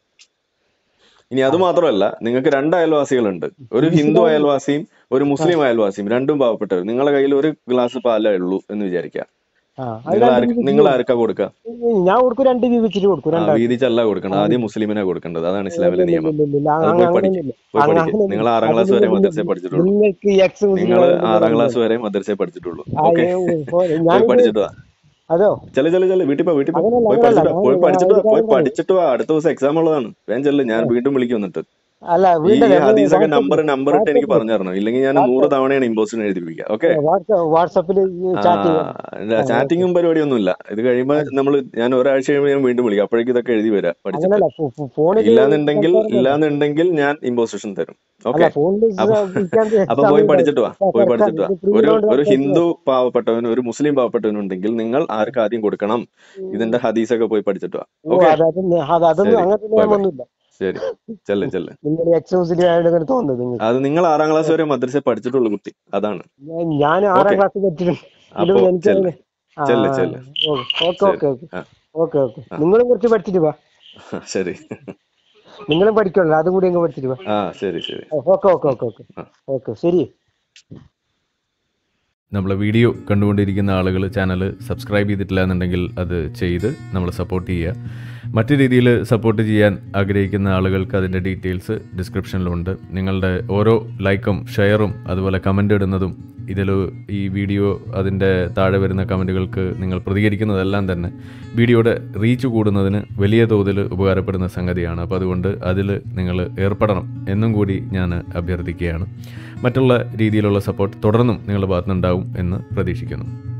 Speaker 1: ഇനി അത് മാത്രമല്ല നിങ്ങൾക്ക് രണ്ട് അയൽവാസികളുണ്ട് ഒരു ഹിന്ദു
Speaker 2: ഇസ്ലാം
Speaker 1: അയൽവാസിയും ഒരു മുസ്ലിം അയൽവാസിയും രണ്ടും പാവപ്പെട്ടവർ നിങ്ങളുടെ കയ്യിൽ ഒരു ഗ്ലാസ് പാലേ ഉള്ളൂ എന്ന് വിചാരിക്കുക
Speaker 2: ആ അത്
Speaker 1: നിങ്ങൾ
Speaker 2: രണ്ട്
Speaker 1: ആർക്ക്
Speaker 2: വീതിച്ചിട്ട്
Speaker 1: നിങ്ങൾ
Speaker 2: കൊടുക്കും
Speaker 1: ആർക്കാ കൊടുക്കുക
Speaker 2: ഞാൻ കൊടുക്കും രണ്ട് വീതിച്ചിട്ട് കൊടുക്കും
Speaker 1: ആ
Speaker 2: രണ്ടാൾക്ക്
Speaker 1: വീതിച്ചല്ല കൊടുക്കേണ്ടത്
Speaker 2: ആ,
Speaker 1: ആദ്യം മുസ്ലിമിനെ കൊടുക്കേണ്ടത് അതാണ്
Speaker 2: ഇല്ല
Speaker 1: ഇസ്ലാമിലെ
Speaker 2: ഇല്ല
Speaker 1: നിയമം
Speaker 2: ഇല്ല ഇല്ല ഇല്ല
Speaker 1: അത്
Speaker 2: അങ്ങ
Speaker 1: പോയി പഠിക്ക്
Speaker 2: അങ്ങനെയൊന്നുമില്ല
Speaker 1: പോയി
Speaker 2: അങ്ങ
Speaker 1: പഠിക്ക് നിങ്ങൾ
Speaker 2: അങ്ങനെയൊന്നുമില്ല
Speaker 1: ആറാം
Speaker 2: അത്
Speaker 1: ക്ലാസ് വരെ
Speaker 2: നിങ്ങൾ
Speaker 1: മദ്രസയിൽ പഠിച്ചിട്ടുള്ളൂ
Speaker 2: നിങ്ങൾക്ക് എക്സ് മുസ്ലിം
Speaker 1: നിങ്ങൾ
Speaker 2: ആയതുകൊണ്ട്
Speaker 1: ആറാം
Speaker 2: പറയുന്നത്
Speaker 1: ക്ലാസ് വരെ മദ്രസയിൽ പഠിച്ചിട്ടുള്ളൂ
Speaker 2: ആ
Speaker 1: ഓക്കെ
Speaker 2: ഏ, ഓ, ഓ,
Speaker 1: പോയി
Speaker 2: ഞാനിത്
Speaker 1: പഠിച്ചിട്ട് വാ
Speaker 2: അതോ
Speaker 1: ചെല്ലു ചെല്ലു ചെല്ലു വീട്ടിൽ പോ വീട്ടിൽ പോ
Speaker 2: അങ്ങനല്ല
Speaker 1: പോയി
Speaker 2: അങ്ങനല്ല
Speaker 1: പഠിച്ചിട്ട് വാ
Speaker 2: ഞാൻ
Speaker 1: പോയി പഠിച്ചിട്ട്
Speaker 2: ഒരു
Speaker 1: വാ പോയി
Speaker 2: കാര്യം പറയും
Speaker 1: പഠിച്ചിട്ട് വാ അടുത്ത ദിവസം എക്സാം ഉള്ളതാണ് വേഗം ചെല്ല് ഞാൻ വീണ്ടും വിളിക്കും എന്നിട്ട്
Speaker 2: അല്ല
Speaker 1: ഈ
Speaker 2: വീണ്ടല്ല
Speaker 1: ഈ ഹദീസൊക്കെ നമ്പർ
Speaker 2: വാട്സപ്പിൽ
Speaker 1: നമ്പർ ഇട്ട് എനിക്ക്
Speaker 2: വാട്സപ്പിൽ
Speaker 1: പറഞ്ഞു തരണം ഇല്ലെങ്കിൽ ഞാൻ നൂറ് തവണയാണ് ഇമ്പോസിന് എഴുതിപ്പിക്കുക ഓക്കെ
Speaker 2: വാട്സപ്പിൽ ചാറ്റ് ചെയ്യാം ആ,
Speaker 1: ചാറ്റിങ്ങും പരിപാടിയൊന്നുമില്ല ഇത് കഴിയുമ്പോൾ നമ്മൾ ഞാൻ ഒരാഴ്ച കഴിയുമ്പോൾ ഞാൻ വീണ്ടും വിളിക്കാം അപ്പോഴേക്കും ഇതൊക്കെ എഴുതി വരാം പഠിച്ചിട്ട്
Speaker 2: അങ്ങനല്ല ഫോ- ഫോ- ഫോണിൽ
Speaker 1: ഇല്ലാന്നുണ്ടെങ്കിൽ
Speaker 2: സംസാരിക്കണ്ട
Speaker 1: ഇല്ലാന്നുണ്ടെങ്കിൽ ഞാൻ ഇമ്പോസിഷൻ തരും
Speaker 2: അല്ല
Speaker 1: ഓക്കെ
Speaker 2: ഫോണിൽ
Speaker 1: അപ്പൊ
Speaker 2: വിളിക്കാൻ
Speaker 1: അപ്പൊ പോയി
Speaker 2: സമയം
Speaker 1: പഠിച്ചിട്ട് വാ പോയി
Speaker 2: തിരക്കാണ്
Speaker 1: പഠിച്ചിട്ട് വാ
Speaker 2: ഇത് ഫ്രീ
Speaker 1: ഒരു
Speaker 2: ആയതുകൊണ്ട്
Speaker 1: ഒരു
Speaker 2: സംസാരിച്ചു
Speaker 1: ഹിന്ദു പാവപ്പെട്ടവനും ഒരു മുസ്ലിം പാവപ്പെട്ടവനും ഉണ്ടെങ്കിൽ നിങ്ങൾ ആർക്ക് ആദ്യം കൊടുക്കണം ഇതിന്റെ ഹദീസൊക്കെ പോയി പഠിച്ചിട്ട് വാ
Speaker 2: ഓ
Speaker 1: ഓക്കെ
Speaker 2: അത് അതൊന്നും അത് അതൊന്നും
Speaker 1: ശരി
Speaker 2: അങ്ങനത്തെ
Speaker 1: ബൈ ബൈ
Speaker 2: നിയമമൊന്നുമില്ല
Speaker 1: ശരി ചെല്ല് ചെല്ല്
Speaker 2: നിങ്ങൾ എക്സ് മുസ്ലിം ആയതുകൊണ്ട് അങ്ങനെ തോന്നുന്നത് നിങ്ങൾക്ക്
Speaker 1: അത് നിങ്ങൾ ആറാം ക്ലാസ് വരെ മദ്രസ പഠിച്ചിട്ടുള്ളൂ കുട്ടി അതാണ്
Speaker 2: ഞാൻ- ഞാൻ ആറാം
Speaker 1: ഓക്കെ
Speaker 2: ക്ലാസ് പഠിച്ചിട്ടുണ്ട്
Speaker 1: അപ്പോ
Speaker 2: എനിക്ക്
Speaker 1: ചെല്ല്
Speaker 2: ആ
Speaker 1: ചെല്ല് ചെല്ല്
Speaker 2: ഓക്കെ
Speaker 1: ശരി
Speaker 2: ഓക്കെ ഓക്കെ
Speaker 1: ആ
Speaker 2: ഓക്കെ ഓക്കെ
Speaker 1: ആ
Speaker 2: നിങ്ങളും കുറച്ച് പഠിച്ചിട്ട് വാ
Speaker 1: ശരി
Speaker 2: നിങ്ങളും പഠിക്കണല്ലോ അതും കൂടി അങ്ങ് പഠിച്ചിട്ട് വാ
Speaker 1: ആ ശരി ശരി
Speaker 2: ഓക്കെ ഓക്കെ ഓക്കെ ഓക്കെ
Speaker 1: ആ
Speaker 2: ഓക്കെ ശരി
Speaker 3: നമ്മളെ വീഡിയോ കണ്ടുകൊണ്ടിരിക്കുന്ന ആളുകൾ ചാനൽ സബ്സ്ക്രൈബ് ചെയ്തിട്ടില്ല എന്നുണ്ടെങ്കിൽ അത് ചെയ്ത് നമ്മളെ സപ്പോർട്ട് ചെയ്യുക മറ്റു രീതിയിൽ സപ്പോർട്ട് ചെയ്യാൻ ആഗ്രഹിക്കുന്ന ആളുകൾക്ക് അതിൻ്റെ ഡീറ്റെയിൽസ് ഡിസ്ക്രിപ്ഷനിലുണ്ട് നിങ്ങളുടെ ഓരോ ലൈക്കും ഷെയറും അതുപോലെ കമൻ്റ് ഇടുന്നതും ഇതിൽ ഈ വീഡിയോ അതിൻ്റെ താഴെ വരുന്ന കമൻറ്റുകൾക്ക് നിങ്ങൾ പ്രതികരിക്കുന്നതെല്ലാം തന്നെ വീഡിയോയുടെ റീച്ച് കൂടുന്നതിന് വലിയ തോതിൽ ഉപകാരപ്പെടുന്ന സംഗതിയാണ് അപ്പോൾ അതുകൊണ്ട് അതിൽ നിങ്ങൾ ഏർപ്പെടണം എന്നും കൂടി ഞാൻ അഭ്യർത്ഥിക്കുകയാണ് മറ്റുള്ള രീതിയിലുള്ള സപ്പോർട്ട് തുടർന്നും നിങ്ങളുടെ ഭാഗത്തുനിന്നുണ്ടാവും എന്ന് പ്രതീക്ഷിക്കുന്നു